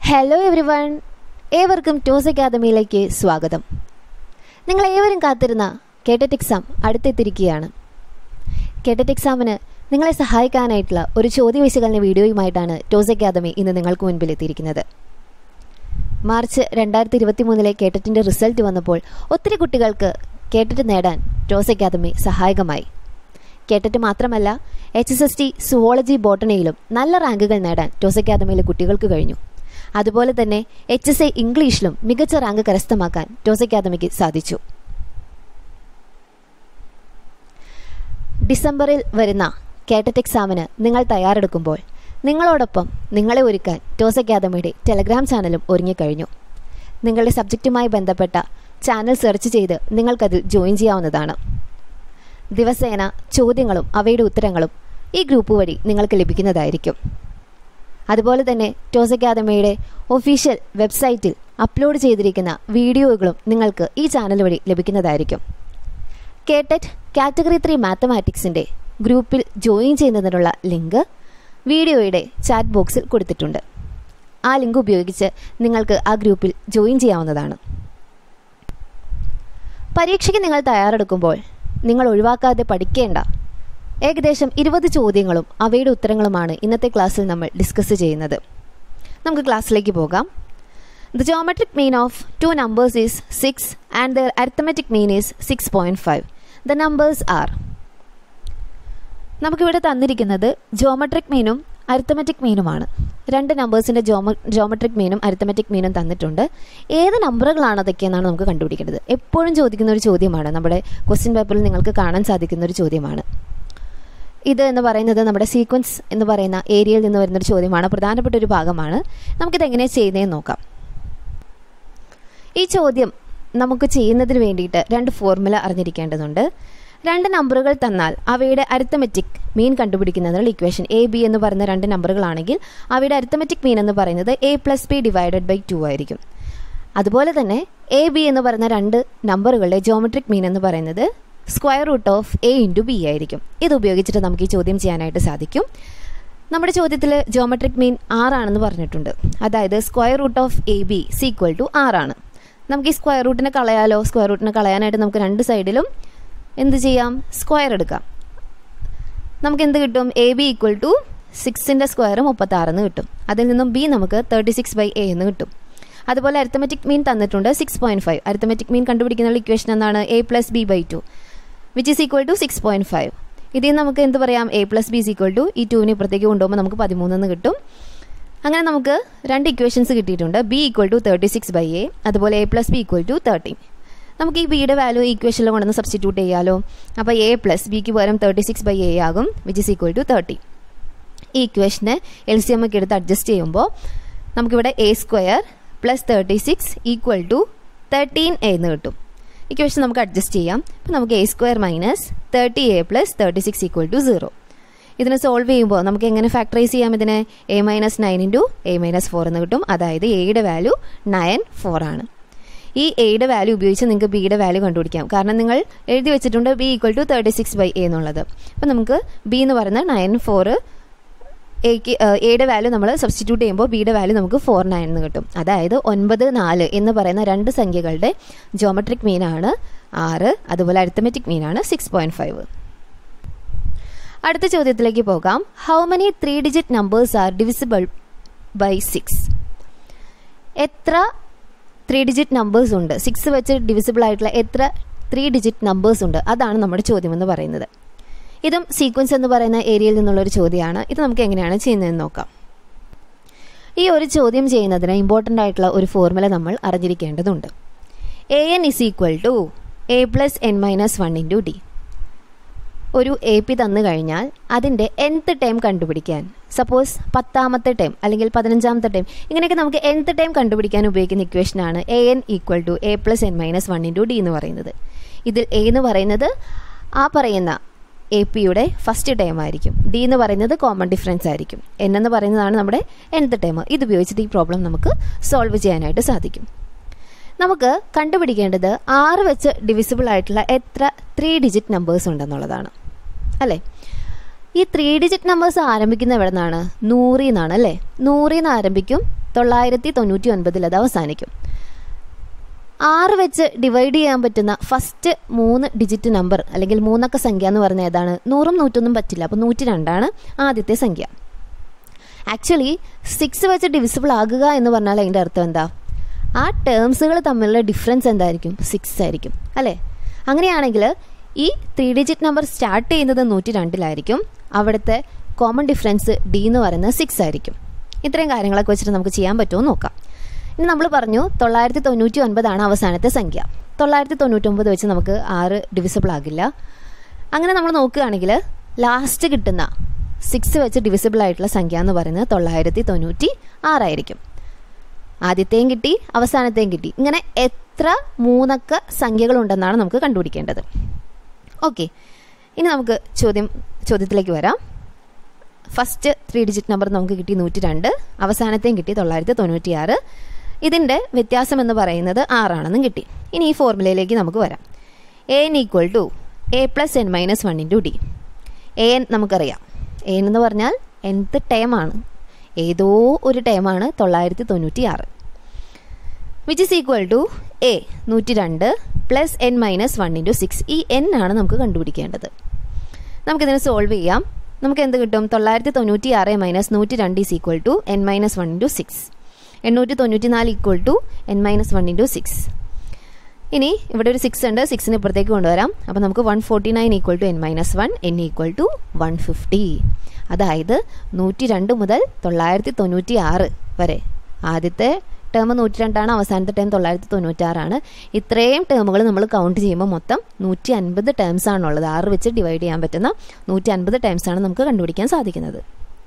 Hello everyone ഏവർക്കും ടോസ് അക്കാദമിയിലേക്ക് സ്വാഗതം നിങ്ങൾ ഏവരും കാത്തിരുന്ന കേട്ടറ്റ് എക്സാം അടുത്തെത്തിരിക്കുകയാണ് കേട്ടറ്റ് എക്സാമിന് നിങ്ങളെ സഹായിക്കാനായിട്ടുള്ള ഒരു ചോദ്യ വിശകലന വീഡിയോയുമായിട്ടാണ് ടോസ് അക്കാദമി ഇന്ന് നിങ്ങൾക്ക് മുൻപിൽ എത്തിയിരിക്കുന്നത് മാർച്ച് രണ്ടായിരത്തി ഇരുപത്തി മൂന്നിലെ കേട്ടറ്റിൻ്റെ റിസൾട്ട് വന്നപ്പോൾ ഒത്തിരി കുട്ടികൾക്ക് കേട്ടറ്റ് നേടാൻ ടോസ് അക്കാദമി സഹായകമായി കേട്ടറ്റ് മാത്രമല്ല H S S T zoology ബോട്ടണിയിലും നല്ല റാങ്കുകൾ നേടാൻ ടോസ് അക്കാദമിയിലെ കുട്ടികൾക്ക് കഴിഞ്ഞു അതുപോലെ തന്നെ എച്ച് എസ് ഐ ഇംഗ്ലീഷിലും മികച്ച റാങ്ക് കരസ്ഥമാക്കാൻ ടോസ് അക്കാദമിക്ക് സാധിച്ചു ഡിസംബറിൽ വരുന്ന കേട്ടറ്റ് എക്സാമിന് നിങ്ങൾ തയ്യാറെടുക്കുമ്പോൾ നിങ്ങളോടൊപ്പം നിങ്ങളെ ഒരുക്കാൻ ടോസ് അക്കാദമിയുടെ ടെലഗ്രാം ചാനലും ഒരുങ്ങിക്കഴിഞ്ഞു നിങ്ങളുടെ സബ്ജക്റ്റുമായി ബന്ധപ്പെട്ട ചാനൽ സെർച്ച് ചെയ്ത് നിങ്ങൾക്കതിൽ ജോയിൻ ചെയ്യാവുന്നതാണ് ദിവസേന ചോദ്യങ്ങളും അവയുടെ ഉത്തരങ്ങളും ഈ ഗ്രൂപ്പ് വഴി നിങ്ങൾക്ക് ലഭിക്കുന്നതായിരിക്കും അതുപോലെ തന്നെ ടോസ് അക്കാദമിയുടെ ഒഫീഷ്യൽ വെബ്സൈറ്റിൽ അപ്ലോഡ് ചെയ്തിരിക്കുന്ന വീഡിയോകളും നിങ്ങൾക്ക് ഈ ചാനൽ വഴി ലഭിക്കുന്നതായിരിക്കും കേട്ടറ്റ് കാറ്റഗറി ത്രീ മാത്തമാറ്റിക്സിൻ്റെ ഗ്രൂപ്പിൽ ജോയിൻ ചെയ്യുന്നതിനുള്ള ലിങ്ക് വീഡിയോയുടെ ചാറ്റ് ബോക്സിൽ കൊടുത്തിട്ടുണ്ട് ആ ലിങ്ക് ഉപയോഗിച്ച് നിങ്ങൾക്ക് ആ ഗ്രൂപ്പിൽ ജോയിൻ ചെയ്യാവുന്നതാണ് പരീക്ഷയ്ക്ക് നിങ്ങൾ തയ്യാറെടുക്കുമ്പോൾ നിങ്ങൾ ഒഴിവാക്കാതെ പഠിക്കേണ്ട ഏകദേശം ഇരുപത് ചോദ്യങ്ങളും അവയുടെ ഉത്തരങ്ങളുമാണ് ഇന്നത്തെ ക്ലാസ്സിൽ നമ്മൾ ഡിസ്കസ് ചെയ്യുന്നത് നമുക്ക് ക്ലാസ്സിലേക്ക് പോകാം the geometric mean of two numbers is six and the arithmetic mean is six point five the numbers are നമുക്കിവിടെ തന്നിരിക്കുന്നത് ജോമെട്രിക് മീനും അരിത്തമെറ്റിക് മീനുമാണ് രണ്ട് നമ്പേഴ്സിൻ്റെ ജോമ ജോമെട്രിക് മീനും അരിത്തമെറ്റിക് മീനും തന്നിട്ടുണ്ട് ഏത് നമ്പറുകളാണ് അതൊക്കെയെന്നാണ് നമുക്ക് കണ്ടുപിടിക്കേണ്ടത് എപ്പോഴും ചോദിക്കുന്ന ഒരു ചോദ്യമാണ് നമ്മുടെ ക്വസ്റ്റ്യൻ പേപ്പറിൽ നിങ്ങൾക്ക് കാണാൻ സാധിക്കുന്ന ഒരു ചോദ്യമാണ് ഇത് എന്ന് പറയുന്നത് നമ്മുടെ സീക്വൻസ് എന്ന് പറയുന്ന ഏരിയയിൽ നിന്ന് വരുന്നൊരു ചോദ്യമാണ് പ്രധാനപ്പെട്ട ഒരു ഭാഗമാണ് നമുക്കിത് എങ്ങനെ ചെയ്യുന്നതെന്ന് നോക്കാം ഈ ചോദ്യം നമുക്ക് ചെയ്യുന്നതിന് വേണ്ടിയിട്ട് രണ്ട് ഫോർമുല അറിഞ്ഞിരിക്കേണ്ടതുണ്ട് രണ്ട് നമ്പറുകൾ തന്നാൽ അവയുടെ അരിത്തമെറ്റിക് മീൻ കണ്ടുപിടിക്കുന്നതിനുള്ള ഇക്വേഷൻ എ ബി എന്ന് പറയുന്ന രണ്ട് നമ്പറുകളാണെങ്കിൽ അവയുടെ അരിത്തമെറ്റിക് മീൻ എന്ന് പറയുന്നത് A plus B divided by two ആയിരിക്കും അതുപോലെ തന്നെ എ ബി എന്ന് പറയുന്ന രണ്ട് നമ്പറുകളുടെ ജോമെട്രിക് മീൻ എന്ന് പറയുന്നത് square root of A into B ആയിരിക്കും ഇത് ഉപയോഗിച്ചിട്ട് നമുക്ക് ഈ ചോദ്യം ചെയ്യാനായിട്ട് സാധിക്കും നമ്മുടെ ചോദ്യത്തിൽ ജോമെട്രിക് മീൻ ആറാണെന്ന് പറഞ്ഞിട്ടുണ്ട് അതായത് square root of A B is equal to ആറാണ് നമുക്ക് ഈ സ്ക്വയർ റൂട്ടിനെ കളയാലോ സ്ക്വയർ റൂട്ടിനെ കളയാനായിട്ട് നമുക്ക് രണ്ട് സൈഡിലും എന്ത് ചെയ്യാം സ്ക്വയർ എടുക്കാം നമുക്ക് എന്ത് കിട്ടും എ ബി ഈക്വൽ ടു സിക്സിൻ്റെ സ്ക്വയർ മുപ്പത്താറെന്ന് കിട്ടും അതിൽ നിന്നും ബി നമുക്ക് തേർട്ടി സിക്സ് ബൈ എ എന്ന് കിട്ടും അതുപോലെ അരിത്തമെറ്റിക് മീൻ തന്നിട്ടുണ്ട് six point five arithmetic mean കണ്ടുപിടിക്കുന്ന ഇക്വേഷൻ എന്താണ് A plus B by two which is equal to six point five ഇതിൽ നമുക്ക് എന്ത് പറയാം A plus B is equal to ഈ ടുവിന് ഇപ്പുറത്തേക്ക് കൊണ്ടുപോകുമ്പോൾ നമുക്ക് പതിമൂന്നെന്ന് കിട്ടും അങ്ങനെ നമുക്ക് രണ്ട് ഇക്വേഷൻസ് കിട്ടിയിട്ടുണ്ട് B equal to thirty six by A അതുപോലെ A plus B equal to thirteen നമുക്ക് ഈ ബിയുടെ വാല്യൂ ഇക്വേഷനിൽ കൊണ്ടുവന്ന് സബ്സ്റ്റിറ്റ്യൂട്ട് ചെയ്യാലോ അപ്പോൾ എ പ്ലസ് ബിക്ക് പകരം തേർട്ടി സിക്സ് ബൈ എ ആകും which is equal to thirty ഈ ഇക്വേഷനെ എൽ സി എം ഒക്കെ എടുത്ത് അഡ്ജസ്റ്റ് ചെയ്യുമ്പോൾ നമുക്കിവിടെ A square plus thirty six equal to thirteen A എന്ന് കിട്ടും ഇക്വേഷൻ നമുക്ക് അഡ്ജസ്റ്റ് ചെയ്യാം അപ്പോൾ നമുക്ക് A square minus thirty A plus thirty six equal to zero ഇതിനെ സോൾവ് ചെയ്യുമ്പോൾ നമുക്ക് എങ്ങനെ ഫാക്ടറൈസ് ചെയ്യാം ഇതിനെ A minus nine into A minus four എന്ന് കിട്ടും അതായത് എയുടെ വാല്യൂ നയൻ ഫോർ ആണ് ഈ എയുടെ വാല്യൂ ഉപയോഗിച്ച് നിങ്ങൾക്ക് ബിയുടെ വാല്യൂ കണ്ടുപിടിക്കാം കാരണം നിങ്ങൾ എഴുതി വെച്ചിട്ടുണ്ട് B equal to thirty six by A എന്നുള്ളത് അപ്പം നമുക്ക് ബി എന്ന് പറയുന്ന നയൻ ഫോർ എക്ക് എയുടെ വാല്യൂ നമ്മൾ സബ്സ്റ്റിറ്റ്യൂട്ട് ചെയ്യുമ്പോൾ ബിയുടെ വാല്യൂ നമുക്ക് ഫോർ നയൻ എന്ന് കിട്ടും അതായത് ഒൻപത് നാല് എന്ന് പറയുന്ന രണ്ട് സംഖ്യകളുടെ ജോമെട്രിക് മീനാണ് ആറ് അതുപോലെ അരിത്തമെറ്റിക് മീനാണ് സിക്സ് പോയിൻറ്റ് ഫൈവ് അടുത്ത ചോദ്യത്തിലേക്ക് പോകാം how many three digit numbers are divisible by six എത്ര ത്രീ ഡിജിറ്റ് നമ്പേഴ്സ് ഉണ്ട് സിക്സ് വെച്ച് ഡിവിസിബിൾ ആയിട്ടുള്ള എത്ര ത്രീ ഡിജിറ്റ് നമ്പേഴ്സ് ഉണ്ട് അതാണ് നമ്മുടെ ചോദ്യം എന്ന് പറയുന്നത് ഇതും സീക്വൻസ് എന്ന് പറയുന്ന ഏരിയയിൽ നിന്നുള്ളൊരു ചോദ്യമാണ് ഇത് നമുക്ക് എങ്ങനെയാണ് ചെയ്യുന്നതെന്ന് നോക്കാം ഈ ഒരു ചോദ്യം ചെയ്യുന്നതിന് ഇമ്പോർട്ടൻ്റ് ആയിട്ടുള്ള ഒരു ഫോർമുല നമ്മൾ അറിഞ്ഞിരിക്കേണ്ടതുണ്ട് A N is equal to A plus N minus one into D ഒരു എ പി തന്നു കഴിഞ്ഞാൽ അതിൻ്റെ nth ടൈം കണ്ടുപിടിക്കാൻ സപ്പോസ് പത്താമത്തെ ടൈം അല്ലെങ്കിൽ പതിനഞ്ചാമത്തെ ടൈം ഇങ്ങനെയൊക്കെ നമുക്ക് nth ടൈം കണ്ടുപിടിക്കാൻ ഉപയോഗിക്കുന്ന ഇക്വേഷനാണ് A N equal to A plus N minus one into D എന്ന് പറയുന്നത് ഇതിൽ എ എന്ന് പറയുന്നത് ആ പറയുന്ന എ പിയുടെ ഫസ്റ്റ് ടൈം ആയിരിക്കും ഡി എന്ന് പറയുന്നത് കോമൺ ഡിഫറൻസ് ആയിരിക്കും എൻ എന്ന് പറയുന്നതാണ് നമ്മുടെ nth ടൈം ഇത് ഉപയോഗിച്ചിട്ട് ഈ പ്രോബ്ലം നമുക്ക് സോൾവ് ചെയ്യാനായിട്ട് സാധിക്കും നമുക്ക് കണ്ടുപിടിക്കേണ്ടത് ആറ് വെച്ച് ഡിവിസിബിൾ ആയിട്ടുള്ള എത്ര ത്രീ ഡിജിറ്റ് നമ്പേഴ്സ് ഉണ്ടെന്നുള്ളതാണ് അല്ലേ ഈ ത്രീ ഡിജിറ്റ് നമ്പേഴ്സ് ആരംഭിക്കുന്ന എവിടെ നിന്നാണ് നൂറിൽ നിന്നാണ് അല്ലേ നൂറിൽ നിന്ന് ആരംഭിക്കും തൊള്ളായിരത്തി തൊണ്ണൂറ്റി ഒൻപതിൽ അത് അവസാനിക്കും ആറ് വെച്ച് ഡിവൈഡ് ചെയ്യാൻ പറ്റുന്ന ഫസ്റ്റ് മൂന്ന് ഡിജിറ്റ് നമ്പർ അല്ലെങ്കിൽ മൂന്നക്ക സംഖ്യ എന്ന് പറയുന്നത് ഏതാണ് നൂറും നൂറ്റൊന്നും പറ്റില്ല അപ്പോൾ നൂറ്റി രണ്ടാണ് ആദ്യത്തെ സംഖ്യ ആക്ച്വലി സിക്സ് വെച്ച് ഡിവിസിബിൾ ആകുക എന്ന് പറഞ്ഞാൽ അതിൻ്റെ അർത്ഥം എന്താ ആ ടേംസുകൾ തമ്മിലുള്ള ഡിഫറൻസ് എന്തായിരിക്കും സിക്സ് ആയിരിക്കും അല്ലേ അങ്ങനെയാണെങ്കിൽ ഈ ത്രീ ഡിജിറ്റ് നമ്പർ സ്റ്റാർട്ട് ചെയ്യുന്നത് നൂറ്റി രണ്ടിലായിരിക്കും അവിടുത്തെ കോമൺ ഡിഫറൻസ് ഡി എന്ന് പറയുന്നത് സിക്സ് ആയിരിക്കും ഇത്രയും കാര്യങ്ങളൊക്കെ വെച്ചിട്ട് നമുക്ക് ചെയ്യാൻ പറ്റുമോ നോക്കാം ഇനി നമ്മൾ പറഞ്ഞു തൊള്ളായിരത്തി തൊണ്ണൂറ്റി ഒൻപതാണ് അവസാനത്തെ സംഖ്യ തൊള്ളായിരത്തി തൊണ്ണൂറ്റൊമ്പത് വെച്ച് നമുക്ക് ആറ് ഡിവിസിബിൾ ആകില്ല അങ്ങനെ നമ്മൾ നോക്കുകയാണെങ്കിൽ ലാസ്റ്റ് കിട്ടുന്ന സിക്സ് വെച്ച് ഡിവിസിബിൾ ആയിട്ടുള്ള സംഖ്യ എന്ന് പറയുന്നത് തൊള്ളായിരത്തി തൊണ്ണൂറ്റി ആറായിരിക്കും ആദ്യത്തെയും കിട്ടി അവസാനത്തെയും കിട്ടി ഇങ്ങനെ എത്ര മൂന്നക്ക സംഖ്യകളുണ്ടെന്നാണ് നമുക്ക് കണ്ടുപിടിക്കേണ്ടത് ഓക്കെ ഇനി നമുക്ക് ചോദ്യം ചോദ്യത്തിലേക്ക് വരാം ഫസ്റ്റ് ത്രീ ഡിജിറ്റ് നമ്പർ നമുക്ക് കിട്ടി നൂറ്റി രണ്ട് അവസാനത്തെയും കിട്ടി തൊള്ളായിരത്തി തൊണ്ണൂറ്റി ആറ് ഇതിൻ്റെ വ്യത്യാസം എന്ന് പറയുന്നത് ആറാണെന്നും കിട്ടി ഇനി ഈ ഫോർമുലയിലേക്ക് നമുക്ക് വരാം A N equal to A plus N minus one into D A N നമുക്കറിയാം എ എന്ന് പറഞ്ഞാൽ എന്ത് ടേമാണ് ഏതോ ഒരു ടേമാണ് തൊള്ളായിരത്തി തൊണ്ണൂറ്റി ആറ് which is equal to A നൂറ്റി രണ്ട് plus N minus one into six ഈ എൻ ആണ് നമുക്ക് കണ്ടുപിടിക്കേണ്ടത് നമുക്കിതിനെ സോൾവ് ചെയ്യാം നമുക്ക് എന്ത് കിട്ടും തൊള്ളായിരത്തി തൊണ്ണൂറ്റി ആറ് മൈനസ് നൂറ്റി രണ്ട് is equal to N minus one into six എണ്ണൂറ്റി തൊണ്ണൂറ്റി നാല് equal to N minus one into six ഇനി ഇവിടെ ഒരു സിക്സ് ഉണ്ട് സിക്സിന് ഇപ്പുറത്തേക്ക് കൊണ്ടുവരാം അപ്പോൾ നമുക്ക് one forty nine equal to N minus one N equal to one fifty അതായത് നൂറ്റി രണ്ട് മുതൽ തൊള്ളായിരത്തി തൊണ്ണൂറ്റി ആറ് വരെ ആദ്യത്തെ ടേം നൂറ്റി രണ്ടാണ് അവസാനത്തെ ടേം തൊള്ളായിരത്തി തൊണ്ണൂറ്റാറാണ് ഇത്രയും ടേമുകൾ നമ്മൾ കൗണ്ട് ചെയ്യുമ്പോൾ മൊത്തം നൂറ്റി അൻപത് ടേംസ് ആണുള്ളത് ആറ് വെച്ച് ഡിവൈഡ് ചെയ്യാൻ പറ്റുന്ന നൂറ്റി അൻപത് ടേംസ് ആണ് നമുക്ക് കണ്ടുപിടിക്കാൻ സാധിക്കുന്നത്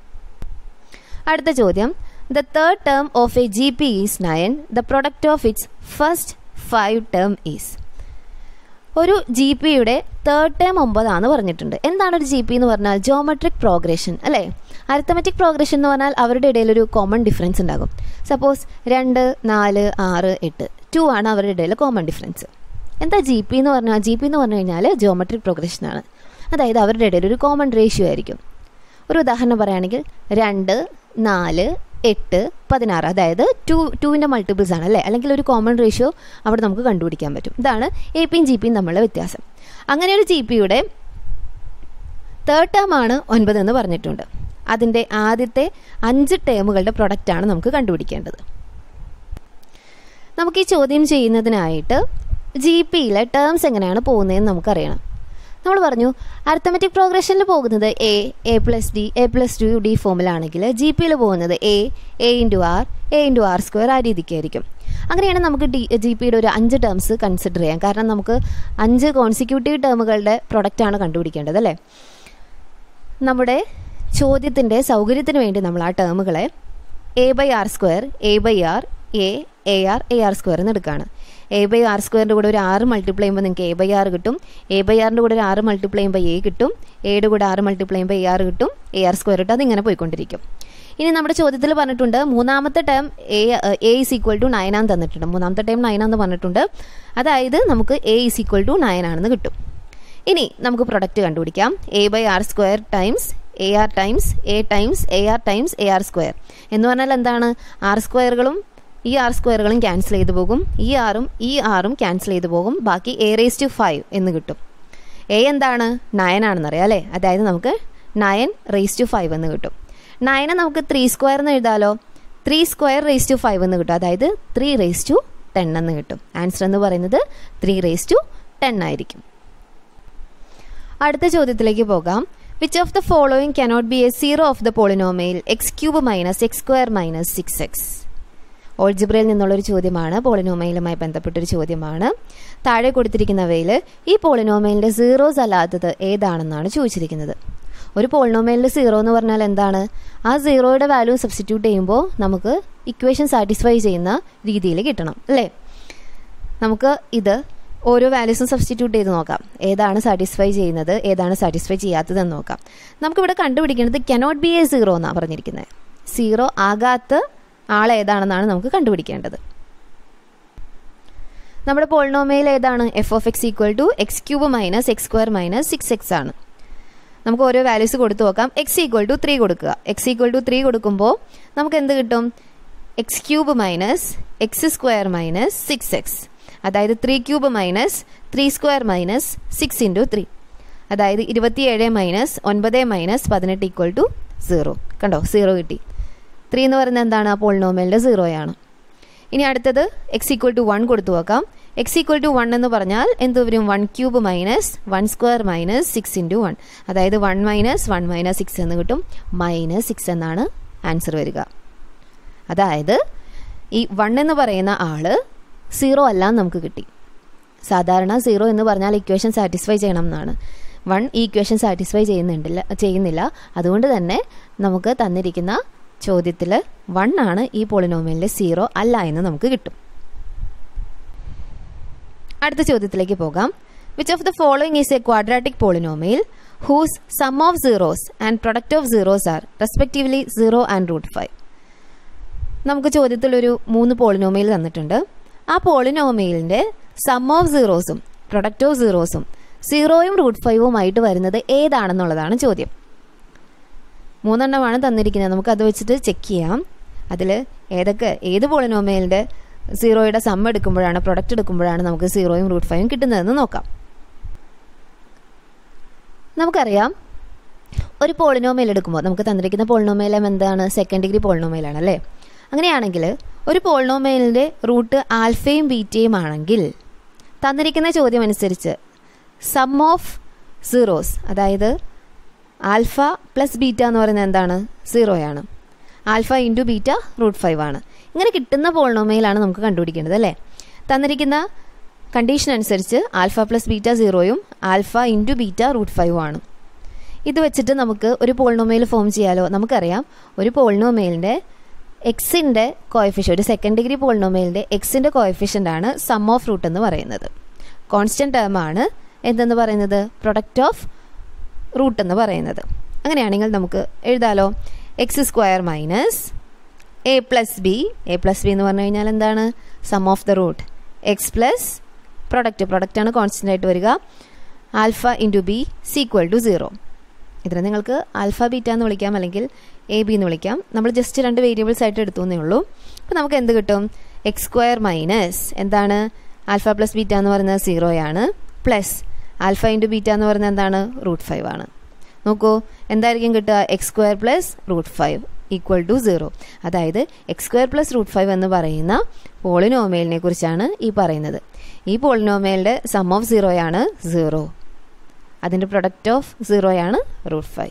അടുത്ത ചോദ്യം the third term of a G P is nine the product of its first five term is ഒരു ജി പിയുടെ തേർഡ് ടേം ഒമ്പതാന്ന് പറഞ്ഞിട്ടുണ്ട് എന്താണ് ഒരു ജി പി എന്ന് പറഞ്ഞാൽ ജോമെട്രിക് പ്രോഗ്രഷൻ അല്ലേ അരിത്തമെറ്റിക് പ്രോഗ്രഷൻ എന്ന് പറഞ്ഞാൽ അവരുടെ ഇടയിൽ ഒരു കോമൺ ഡിഫറൻസ് ഉണ്ടാകും സപ്പോസ് രണ്ട് നാല് ആറ് എട്ട് ടു ആണ് അവരുടെ ഇടയിൽ കോമൺ ഡിഫറൻസ് എന്താ ജി പി എന്ന് പറഞ്ഞാൽ ജി പി എന്ന് പറഞ്ഞു കഴിഞ്ഞാൽ ജോമെട്രിക് പ്രോഗ്രഷനാണ് അതായത് അവരുടെ ഇടയിൽ ഒരു കോമൺ റേഷ്യോ ആയിരിക്കും ഒരു ഉദാഹരണം പറയുകയാണെങ്കിൽ രണ്ട് നാല് എട്ട് പതിനാറ് അതായത് ടു ടുവിൻ്റെ മൾട്ടിപ്പിൾസ് ആണ് അല്ലേ അല്ലെങ്കിൽ ഒരു കോമൺ റേഷ്യോ അവിടെ നമുക്ക് കണ്ടുപിടിക്കാൻ പറ്റും ഇതാണ് എ പിയും ജി പിയും തമ്മിലുള്ള വ്യത്യാസം അങ്ങനെ ഒരു ജി പിയുടെ തേർഡ് ടേം ആണ് ഒൻപത് എന്ന് പറഞ്ഞിട്ടുണ്ട് അതിൻ്റെ ആദ്യത്തെ അഞ്ച് ടേമുകളുടെ പ്രൊഡക്റ്റാണ് നമുക്ക് കണ്ടുപിടിക്കേണ്ടത് നമുക്ക് ഈ ചോദ്യം ചെയ്യുന്നതിനായിട്ട് ജി പിയിലെ ടേംസ് എങ്ങനെയാണ് പോകുന്നതെന്ന് നമുക്കറിയണം നമ്മൾ പറഞ്ഞു അരിത്തമെറ്റിക് പ്രോഗ്രഷനിൽ പോകുന്നത് A A plus D A plus two D ഫോമിലാണെങ്കിൽ ജി പിയിൽ പോകുന്നത് A A into R A into R square ആ രീതിക്കായിരിക്കും അങ്ങനെയാണ് നമുക്ക് ഡി ജി പിയുടെ ഒരു അഞ്ച് ടേംസ് കൺസിഡർ ചെയ്യാം കാരണം നമുക്ക് അഞ്ച് കോൺസിക്യൂട്ടീവ് ടേമുകളുടെ പ്രൊഡക്റ്റാണ് കണ്ടുപിടിക്കേണ്ടത് അല്ലേ നമ്മുടെ ചോദ്യത്തിൻ്റെ സൗകര്യത്തിന് വേണ്ടി നമ്മൾ ആ ടേമുകളെ A by R square A by R A A R A R square എന്ന് എടുക്കുകയാണ് എ ബൈ ആർ സ്ക്വയറിൻ്റെ കൂടെ ഒരു ആറ് മൾട്ടിപ്ലൈ ചെയ്യുമ്പോൾ നിങ്ങൾക്ക് എ ബൈ ആർ കിട്ടും എ ബൈ ആറിൻ്റെ കൂടെ ഒരു ആറ് മൾട്ടിപ്ലൈ ചെയ്യുമ്പോൾ എ കിട്ടും എയുടെ കൂടെ ആറ് മൾട്ടിപ്ലൈ ചെയ്യുമ്പോൾ എ ആർ കിട്ടും എ ആർ സ്ക്വയർ കിട്ടും അതിങ്ങനെ പോയിക്കൊണ്ടിരിക്കും ഇനി നമ്മുടെ ചോദ്യത്തിൽ പറഞ്ഞിട്ടുണ്ട് മൂന്നാമത്തെ term A A is equal to nine ആണെന്ന് തന്നിട്ടുണ്ട് മൂന്നാമത്തെ ടൈം നയൻ ആണെന്ന് പറഞ്ഞിട്ടുണ്ട് അതായത് നമുക്ക് A is equal to nine ആണെന്ന് കിട്ടും ഇനി നമുക്ക് പ്രൊഡക്റ്റ് കണ്ടുപിടിക്കാം A by R square times A R times A times A R times A R square എന്ന് പറഞ്ഞാൽ എന്താണ് ആർ സ്ക്വയറുകളും ഈ ആർ സ്ക്വയറുകളും ക്യാൻസൽ ചെയ്തു പോകും ഈ ആറും ഈ ആറും ക്യാൻസൽ ചെയ്തു പോകും ബാക്കി എ റേസ് ടു ഫൈവ് എന്ന് കിട്ടും എ എന്താണ് നയൻ ആണെന്നറിയാം അല്ലേ അതായത് നമുക്ക് നയൻ റേസ് ടു ഫൈവ് എന്ന് കിട്ടും നയനെ നമുക്ക് ത്രീ സ്ക്വയർ എന്ന് എഴുതാലോ three square raise to five എന്ന് കിട്ടും അതായത് ത്രീ റേസ് ടു ടെൻ എന്ന് കിട്ടും ആൻസർ എന്ന് പറയുന്നത് ത്രീ റേസ് ടു ടെൻ ആയിരിക്കും അടുത്ത ചോദ്യത്തിലേക്ക് പോകാം which of the following cannot be a zero of the polynomial X cube minus X square minus six X ഓൾജിബ്രയിൽ നിന്നുള്ളൊരു ചോദ്യമാണ് പോളിനോമയിലുമായി ബന്ധപ്പെട്ടൊരു ചോദ്യമാണ് താഴെ കൊടുത്തിരിക്കുന്നവയിൽ ഈ പോളിനോമയിലിൻ്റെ സീറോസ് അല്ലാത്തത് ഏതാണെന്നാണ് ചോദിച്ചിരിക്കുന്നത് ഒരു പോളിനോമയിലിൻ്റെ സീറോ എന്ന് പറഞ്ഞാൽ എന്താണ് ആ സീറോയുടെ വാല്യൂ സബ്സ്റ്റിറ്റ്യൂട്ട് ചെയ്യുമ്പോൾ നമുക്ക് ഇക്വേഷൻ സാറ്റിസ്ഫൈ ചെയ്യുന്ന രീതിയിൽ കിട്ടണം അല്ലേ നമുക്ക് ഇത് ഓരോ വാല്യൂസും സബ്സ്റ്റിറ്റ്യൂട്ട് ചെയ്ത് നോക്കാം ഏതാണ് സാറ്റിസ്ഫൈ ചെയ്യുന്നത് ഏതാണ് സാറ്റിസ്ഫൈ ചെയ്യാത്തതെന്ന് നോക്കാം നമുക്കിവിടെ കണ്ടുപിടിക്കേണ്ടത് കനോട്ട് ബി എ സീറോ എന്നാണ് പറഞ്ഞിരിക്കുന്നത് സീറോ ആകാത്ത ആൾ ഏതാണെന്നാണ് നമുക്ക് കണ്ടുപിടിക്കേണ്ടത് നമ്മുടെ പോളിനോമയിൽ ഏതാണ് F of X equal to X cube minus X square minus six X ആണ് നമുക്ക് ഓരോ വാല്യൂസ് കൊടുത്തു നോക്കാം എക്സ് ഈക്വൽ ടു ത്രീ കൊടുക്കുക എക്സ് ഈക്വൽ ടു ത്രീ കൊടുക്കുമ്പോൾ നമുക്ക് എന്ത് കിട്ടും X cube minus X square minus six X അതായത് three cube minus three square minus six into three അതായത് ഇരുപത്തിയേഴ് മൈനസ് ഒൻപത് മൈനസ് പതിനെട്ട് ഈക്വൽ ടു സീറോ കണ്ടോ സീറോ കിട്ടി ത്രീ എന്ന് പറയുന്നത് എന്താണ് ആ പോളിനോമലിൻ്റെ സീറോയാണ് ഇനി അടുത്തത് എക്സ് ഈക്വൽ ടു വൺ കൊടുത്തു നോക്കാം എക്സ് ഈക്വൽ ടു വൺ എന്ന് പറഞ്ഞാൽ എന്ത് വരും one cube minus one square minus six into one അതായത് one minus one minus six എന്ന് കിട്ടും മൈനസ് സിക്സ് എന്നാണ് ആൻസർ വരിക അതായത് ഈ വൺ എന്ന് പറയുന്ന ആള് സീറോ അല്ല എന്ന് നമുക്ക് കിട്ടി സാധാരണ സീറോ എന്ന് പറഞ്ഞാൽ ഇക്വേഷൻ സാറ്റിസ്ഫൈ ചെയ്യണം എന്നാണ് വൺ ഈ ഇക്വേഷൻ സാറ്റിസ്ഫൈ ചെയ്യുന്നുണ്ടില്ല ചെയ്യുന്നില്ല അതുകൊണ്ട് തന്നെ നമുക്ക് തന്നിരിക്കുന്ന ചോദ്യത്തിൽ വൺ ആണ് ഈ പോളിനോമിയലിലെ സീറോ അല്ല എന്ന് നമുക്ക് കിട്ടും അടുത്ത ചോദ്യത്തിലേക്ക് പോകാം which of the following is a quadratic polynomial whose sum of zeros and product of zeros are respectively zero and root five നമുക്ക് ചോദ്യത്തിലൊരു മൂന്ന് പോളിനോമിയൽ തന്നിട്ടുണ്ട് ആ പോളിനോമിയലിൻ്റെ സം ഓഫ് സീറോസും പ്രൊഡക്റ്റ് ഓഫ് സീറോസും സീറോയും റൂട്ട് ഫൈവുമായിട്ട് വരുന്നത് ഏതാണെന്നുള്ളതാണ് ചോദ്യം മൂന്നെണ്ണമാണ് തന്നിരിക്കുന്നത് നമുക്ക് അത് വെച്ചിട്ട് ചെക്ക് ചെയ്യാം അതിൽ ഏതൊക്കെ ഏത് പോളിനോമിയലിൻ്റെ സീറോയുടെ സം എടുക്കുമ്പോഴാണ് പ്രൊഡക്റ്റ് എടുക്കുമ്പോഴാണ് നമുക്ക് സീറോയും റൂട്ട് ഫൈവും കിട്ടുന്നതെന്ന് നോക്കാം നമുക്കറിയാം ഒരു പോളിനോമിയൽ എടുക്കുമ്പോൾ നമുക്ക് തന്നിരിക്കുന്ന പോളിനോമിയലം എന്താണ് സെക്കൻഡ് ഡിഗ്രി പോളിനോമിയലാണ് അല്ലേ അങ്ങനെയാണെങ്കിൽ ഒരു പോളിനോമിയലിൻ്റെ റൂട്ട് ആൽഫയും ബീറ്റയും ആണെങ്കിൽ തന്നിരിക്കുന്ന ചോദ്യം അനുസരിച്ച് സം ഓഫ് സീറോസ് അതായത് ആൽഫ പ്ലസ് ബീറ്റ എന്ന് പറയുന്നത് എന്താണ് സീറോയാണ് alpha into beta root five ആണ് ഇങ്ങനെ കിട്ടുന്ന പോളിനോമിയലാണ് നമുക്ക് കണ്ടുപിടിക്കേണ്ടത് അല്ലേ തന്നിരിക്കുന്ന കണ്ടീഷൻ അനുസരിച്ച് ആൽഫ പ്ലസ് ബീറ്റ സീറോയും ആൽഫ ഇൻറ്റു ബീറ്റ റൂട്ട് ഫൈവും ആണ് ഇത് വെച്ചിട്ട് നമുക്ക് ഒരു പോളിനോമിയൽ ഫോം ചെയ്യാലോ നമുക്കറിയാം ഒരു പോളിനോമിയലിൻ്റെ എക്സിൻ്റെ കോയഫിഷ്യൻ ഒരു സെക്കൻഡ് ഡിഗ്രി പോളിനോമിയലിൻ്റെ എക്സിൻ്റെ കോയഫിഷ്യൻ്റ് ആണ് സം ഓഫ് റൂട്ട് എന്ന് പറയുന്നത് കോൺസ്റ്റൻറ്റ് ടേം ആണ് എന്തെന്ന് പറയുന്നത് പ്രൊഡക്റ്റ് ഓഫ് റൂട്ട് എന്ന് പറയുന്നത് അങ്ങനെയാണെങ്കിൽ നമുക്ക് എഴുതാലോ X square minus A plus B A plus B എന്ന് പറഞ്ഞു കഴിഞ്ഞാൽ എന്താണ് sum of the root X plus product product ആണ് കോൺസ്റ്റൻ്റ് ആയിട്ട് വരിക alpha into B is equal to zero ഇതിനെ നിങ്ങൾക്ക് ആൽഫ ബീറ്റ എന്ന് വിളിക്കാം അല്ലെങ്കിൽ എ ബി എന്ന് വിളിക്കാം നമ്മൾ ജസ്റ്റ് രണ്ട് വേരിയബിൾസ് ആയിട്ട് എടുത്തു എന്നേ ഉള്ളൂ അപ്പോൾ നമുക്ക് എന്ത് കിട്ടും എക്സ് സ്ക്വയർ മൈനസ് എന്താണ് ആൽഫ പ്ലസ് ബീറ്റ എന്ന് പറയുന്നത് സീറോയാണ് പ്ലസ് ആൽഫ ഇൻറ്റു ബീറ്റ എന്ന് പറയുന്നത് എന്താണ് റൂട്ട് ഫൈവ് ആണ് നോക്കൂ എന്തായിരിക്കും കിട്ടുക X square plus root five equal to zero അതായത് X square plus root five എന്ന് പറയുന്ന പോളിനോമേലിനെ കുറിച്ചാണ് ഈ പറയുന്നത് ഈ പോളിനോമേലിൻ്റെ സം ഓഫ് സീറോയാണ് സീറോ അതിൻ്റെ പ്രൊഡക്റ്റ് ഓഫ് സീറോയാണ് റൂട്ട് ഫൈവ്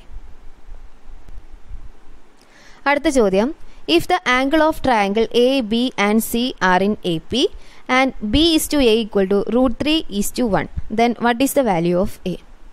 അടുത്ത ചോദ്യം if the angle of triangle A B and C R in A P and B is to A equal to root three is to one then what is the value of A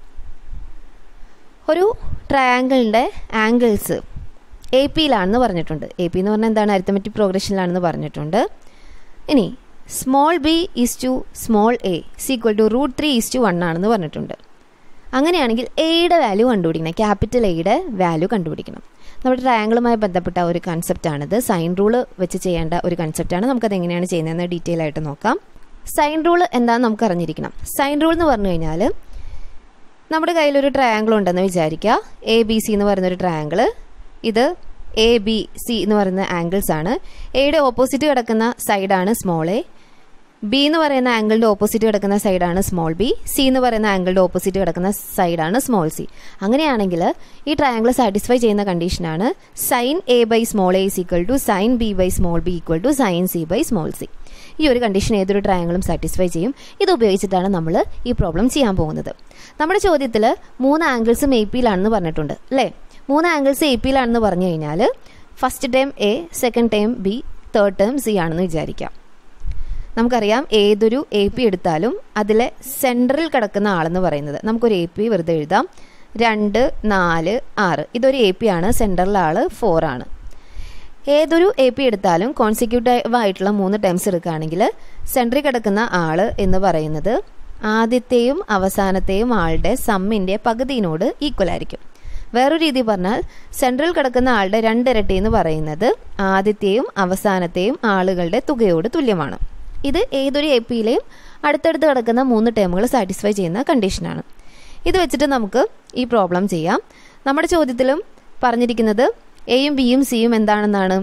ഒരു ട്രയാങ്കിളിൻ്റെ angles A പിയിലാണെന്ന് പറഞ്ഞിട്ടുണ്ട് A P എന്ന് പറഞ്ഞാൽ എന്താണ് arithmetic പ്രോഗ്രഷനിലാണെന്ന് പറഞ്ഞിട്ടുണ്ട് ഇനി small B is to small A is equal to root three is to one ആണെന്ന് പറഞ്ഞിട്ടുണ്ട് അങ്ങനെയാണെങ്കിൽ എയുടെ വാല്യൂ കണ്ടുപിടിക്കണം ക്യാപിറ്റൽ എയുടെ വാല്യൂ കണ്ടുപിടിക്കണം നമ്മുടെ ട്രയാങ്കിളുമായി ബന്ധപ്പെട്ട ഒരു കൺസെപ്റ്റാണിത് സൈൻ റൂള് വെച്ച് ചെയ്യേണ്ട ഒരു കൺസെപ്റ്റാണ് നമുക്കത് എങ്ങനെയാണ് ചെയ്യുന്നതെന്ന് ഡീറ്റെയിൽ ആയിട്ട് നോക്കാം സൈൻ റൂൾ എന്താണെന്ന് നമുക്ക് അറിഞ്ഞിരിക്കണം സൈൻ റൂൾ എന്ന് പറഞ്ഞു കഴിഞ്ഞാൽ നമ്മുടെ കയ്യിലൊരു ട്രയാങ്കിൾ ഉണ്ടെന്ന് വിചാരിക്കുക എ ബി സി എന്ന് പറയുന്നൊരു ട്രയാങ്കിൾ ഇത് എ ബി സി എന്ന് പറയുന്ന ആംഗിൾസ് ആണ് എയുടെ ഓപ്പോസിറ്റ് കിടക്കുന്ന സൈഡാണ് സ്മോൾ എ ബി എന്ന് പറയുന്ന ആംഗിളിൻ്റെ ഓപ്പോസിറ്റ് കിടക്കുന്ന സൈഡാണ് സ്മോൾ ബി സി എന്ന് പറയുന്ന ആംഗിളിൻ്റെ ഓപ്പോസിറ്റ് കിടക്കുന്ന സൈഡാണ് സ്മോൾ സി അങ്ങനെയാണെങ്കിൽ ഈ ട്രയാങ്കിൾ സാറ്റിസ്ഫൈ ചെയ്യുന്ന കണ്ടീഷനാണ് sine A by small A is equal to sine B by small B equal to sine C by small C ഈ ഒരു കണ്ടീഷൻ ഏതൊരു ട്രയാങ്കിളും സാറ്റിസ്ഫൈ ചെയ്യും ഇത് ഉപയോഗിച്ചിട്ടാണ് നമ്മൾ ഈ പ്രോബ്ലം ചെയ്യാൻ പോകുന്നത് നമ്മുടെ ചോദ്യത്തിൽ മൂന്ന് ആംഗിൾസും എ പിയിലാണെന്ന് പറഞ്ഞിട്ടുണ്ട് അല്ലേ മൂന്ന് ആംഗിൾസ് എ പിയിലാണെന്ന് പറഞ്ഞു കഴിഞ്ഞാൽ first time A second time B third time C ആണെന്ന് വിചാരിക്കാം നമുക്കറിയാം ഏതൊരു എ പി എടുത്താലും അതിലെ സെൻട്രൽ കിടക്കുന്ന ആളെന്ന് പറയുന്നത് നമുക്കൊരു എ പി വെറുതെ എഴുതാം രണ്ട് നാല് ആറ് ഇതൊരു എ പി ആണ് സെൻട്രൽ ആൾ ഫോർ ആണ് ഏതൊരു എ പി എടുത്താലും കോൺസിക്യൂട്ടീവ് ആയിട്ടുള്ള മൂന്ന് ടൈംസ് എടുക്കുകയാണെങ്കിൽ സെൻട്രിൽ കിടക്കുന്ന ആൾ എന്ന് പറയുന്നത് ആദ്യത്തെയും അവസാനത്തെയും ആളുടെ സമ്മിൻ്റെ പകുതിയിനോട് ഈക്വൽ ആയിരിക്കും വേറൊരു രീതി പറഞ്ഞാൽ സെൻട്രൽ കിടക്കുന്ന ആളുടെ രണ്ടിരട്ടി എന്ന് പറയുന്നത് ആദ്യത്തെയും അവസാനത്തെയും ആളുകളുടെ തുകയോട് തുല്യമാണ് ഇത് ഏതൊരു എ പിയിലെയും അടുത്തടുത്ത് കിടക്കുന്ന മൂന്ന് ടേമുകൾ സാറ്റിസ്ഫൈ ചെയ്യുന്ന കണ്ടീഷനാണ് ഇത് വെച്ചിട്ട് നമുക്ക് ഈ പ്രോബ്ലം ചെയ്യാം നമ്മുടെ ചോദ്യത്തിലും പറഞ്ഞിരിക്കുന്നത് എയും ബിയും സിയും എന്താണെന്നാണ്